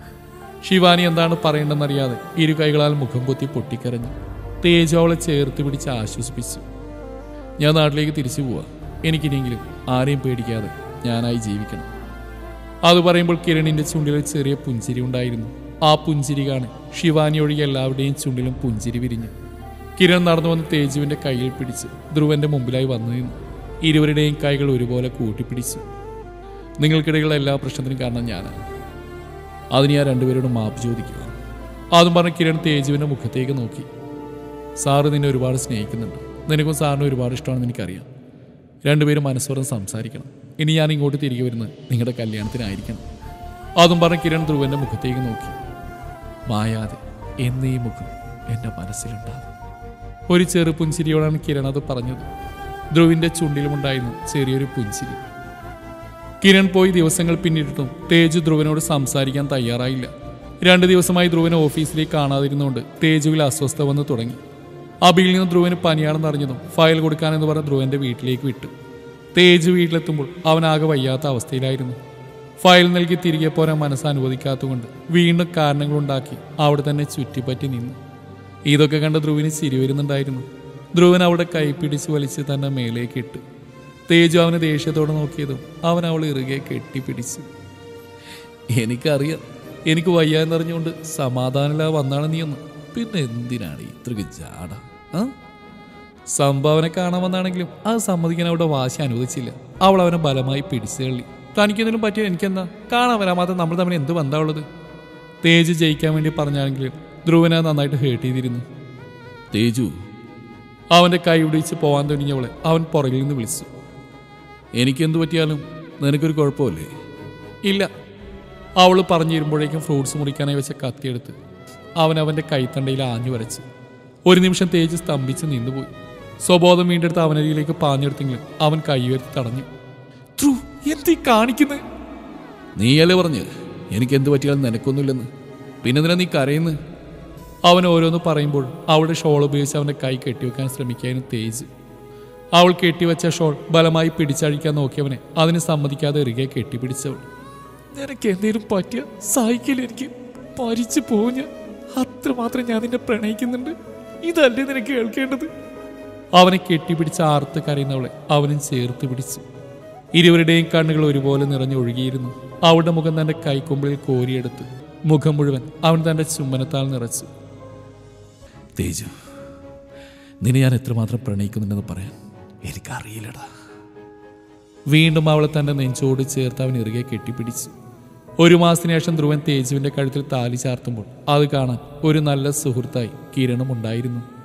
ശിവാനി എന്താണ് പറയേണ്ടെന്നറിയാതെ ഇരു കൈകളാൽ മുഖം പൊത്തി പൊട്ടിക്കരഞ്ഞു തേജു അവളെ ചേർത്ത് പിടിച്ച് ആശ്വസിപ്പിച്ചു ഞാൻ നാട്ടിലേക്ക് തിരിച്ചു പോവാ എനിക്കിനിയെങ്കിലും ആരെയും പേടിക്കാതെ ഞാനായി ജീവിക്കണം അത് പറയുമ്പോൾ കിരണിന്റെ ചുണ്ടിൽ ഒരു ചെറിയ പുഞ്ചിരി ഉണ്ടായിരുന്നു ആ പുഞ്ചിരി കാണി ശിവാനി ഒഴികെ എല്ലാവരുടെയും ചുണ്ടിലും പുഞ്ചിരി വിരിഞ്ഞു കിരൺ നടന്നു വന്ന് തേജുവിന്റെ കയ്യിൽ പിടിച്ച് ധ്രുവന്റെ മുമ്പിലായി വന്നു നിന്നു ഇരുവരുടെയും കൈകൾ ഒരുപോലെ കൂട്ടിപ്പിടിച്ചു നിങ്ങൾക്കിടയിലുള്ള എല്ലാ പ്രശ്നത്തിനും കാരണം ഞാനാണ് അതിന് ഞാൻ രണ്ടുപേരോടും മാപ്പ് ചോദിക്കുക അതും പറഞ്ഞ് കിരൺ തേജുവിന്റെ മുഖത്തേക്ക് നോക്കി സാറ് നിന്നെ ഒരുപാട് സ്നേഹിക്കുന്നുണ്ട് നിനക്കും സാറിന് ഒരുപാട് ഇഷ്ടമാണെന്ന് എനിക്കറിയാം രണ്ടുപേരും മനസ്സോരം സംസാരിക്കണം ഇനി ഞാൻ ഇങ്ങോട്ട് തിരികെ വരുന്നത് നിങ്ങളുടെ കല്യാണത്തിനായിരിക്കണം അതും പറഞ്ഞ് കിരൺ ധ്രുവന്റെ മുഖത്തേക്ക് നോക്കി മായാതെ എന്നീ മുഖം എൻ്റെ മനസ്സിലുണ്ടാകും ഒരു ചെറു പുഞ്ചിരിയോടാണ് കിരൺ അത് പറഞ്ഞത് ധ്രുവിന്റെ ചുണ്ടിലുമുണ്ടായിരുന്നു ചെറിയൊരു പുഞ്ചിരി കിരൺ പോയി ദിവസങ്ങൾ പിന്നിട്ടിട്ടും തേജു ധ്രുവനോട് സംസാരിക്കാൻ തയ്യാറായില്ല രണ്ട് ദിവസമായി ധ്രുവനെ ഓഫീസിലേക്ക് കാണാതിരുന്നുകൊണ്ട് തേജുവിൽ അസ്വസ്ഥ വന്ന് തുടങ്ങി അബിയിൽ നിന്ന് ധ്രുവന് പനിയാണെന്ന് അറിഞ്ഞതും ഫയൽ കൊടുക്കാനെന്ന് പറഞ്ഞ് ധ്രുവന്റെ വീട്ടിലേക്ക് വിട്ടു തേജ് വീട്ടിലെത്തുമ്പോൾ അവനാകെ വയ്യാത്ത അവസ്ഥയിലായിരുന്നു ഫയൽ നൽകി തിരികെ പോരാൻ മനസ്സ് അനുവദിക്കാത്തതുകൊണ്ട് വീണ്ടും കാരണങ്ങളുണ്ടാക്കി അവിടെ തന്നെ ചുറ്റിപ്പറ്റി നിന്നു ഇതൊക്കെ കണ്ട ധ്രുവിന് ചിരി വരുന്നുണ്ടായിരുന്നു ധ്രുവൻ അവിടെ കൈ പിടിച്ച് വലിച്ച് തന്നെ മേലേക്ക് ഇട്ടു തേജു അവനെ ദേഷ്യത്തോടെ നോക്കിയതും അവൻ അവൾ ഇറുകെ കെട്ടിപ്പിടിച്ചു എനിക്കറിയാം എനിക്ക് വയ്യ എന്നറിഞ്ഞുകൊണ്ട് സമാധാനമില്ലാതെ വന്നാണ് നീ ഒന്ന് പിന്നെ എന്തിനാണ് ഇത്രയ്ക്ക് ജാട ആ സംഭാവന കാണാൻ വന്നാണെങ്കിലും അത് സമ്മതിക്കാൻ അവിടെ വാശി അനുവദിച്ചില്ല അവൾ അവനെ ബലമായി പിടിച്ചു തള്ളി തനിക്കെന്തെങ്കിലും പറ്റിയ എനിക്കെന്താ കാണാൻ വരാമാത്ത നമ്മൾ തമ്മിൽ എന്ത് ബന്ധമുള്ളത് തേജ് ജയിക്കാൻ വേണ്ടി പറഞ്ഞാണെങ്കിലും ധ്രുവനെ നന്നായിട്ട് ഹേർട്ട് ചെയ്തിരുന്നു തേജു അവന്റെ കൈ പിടിച്ച് പോവാൻ തുടങ്ങിയവളെ അവൻ പുറകിൽ നിന്ന് വിളിച്ചു എനിക്കെന്ത് പറ്റിയാലും നിനക്കൊരു കുഴപ്പമില്ലേ ഇല്ല അവൾ പറഞ്ഞു തരുമ്പോഴേക്കും ഫ്രൂട്ട്സ് മുറിക്കാനായി വെച്ച കത്തിയെടുത്ത് അവൻ അവന്റെ കൈത്തണ്ടയിൽ ആഞ്ഞു വരച്ചു ഒരു നിമിഷം തേജ് സ്തംഭിച്ച് നിന്നുപോയി സ്വബോധം വീണ്ടെടുത്ത് അവനരിയിലേക്ക് പാഞ്ഞെടുത്തെങ്കിലും അവൻ കൈ ഉയർത്തി തടഞ്ഞു ധ്രു എന്തീ കാണിക്കുന്നത് നീയല്ലേ പറഞ്ഞ് എനിക്കെന്ത് പറ്റിയാലും നിനക്കൊന്നുമില്ലെന്ന് പിന്നെന്തിനാ നീ കരയുന്നത് അവൻ ഓരോന്ന് പറയുമ്പോൾ അവളുടെ ഷോൾ ഉപയോഗിച്ച് അവന്റെ കൈ കെട്ടിവെക്കാൻ ശ്രമിക്കാനും തേജ് അവൾ കെട്ടിവെച്ച ഷോൾ ബലമായി പിടിച്ചഴിക്കാൻ നോക്കിയവനെ അതിന് സമ്മതിക്കാതെ ഇറുകെ കെട്ടിപ്പിടിച്ചവൾ നിനക്ക് എന്തേലും പറ്റിയ സഹിക്കില്ല എനിക്ക് പരിച്ചു പോവും ഞാൻ അത്രമാത്രം ഞാൻ നിന്നെ പ്രണയിക്കുന്നുണ്ട് ഇതല്ലേ നിനക്ക് കേൾക്കേണ്ടത് അവനെ കെട്ടിപ്പിടിച്ച് ആർത്ത് കരയുന്നവളെ അവനും ചേർത്ത് പിടിച്ചു ഇരുവരുടെയും കണ്ണുകൾ ഒരുപോലെ നിറഞ്ഞൊഴുകിയിരുന്നു അവളുടെ മുഖം തന്റെ കൈക്കൊമ്പിളിൽ കോരിയെടുത്ത് മുഖം മുഴുവൻ അവൻ തന്റെ ചുമ്മനത്താൽ നിറച്ചു തേജു നിന്നെ ഞാൻ എത്രമാത്രം പ്രണയിക്കുന്നുണ്ടെന്ന് പറയാൻ എനിക്കറിയില്ലടാ വീണ്ടും അവളെ തന്റെ നെഞ്ചോട് ചേർത്ത് അവൻ ഇറുകെ കെട്ടിപ്പിടിച്ചു ഒരു മാസത്തിന് ശേഷം ധ്രുവൻ തേജുവിന്റെ കഴുത്തിൽ താലി ചാർത്തുമ്പോൾ അത് കാണാൻ ഒരു നല്ല സുഹൃത്തായി കിരണും ഉണ്ടായിരുന്നു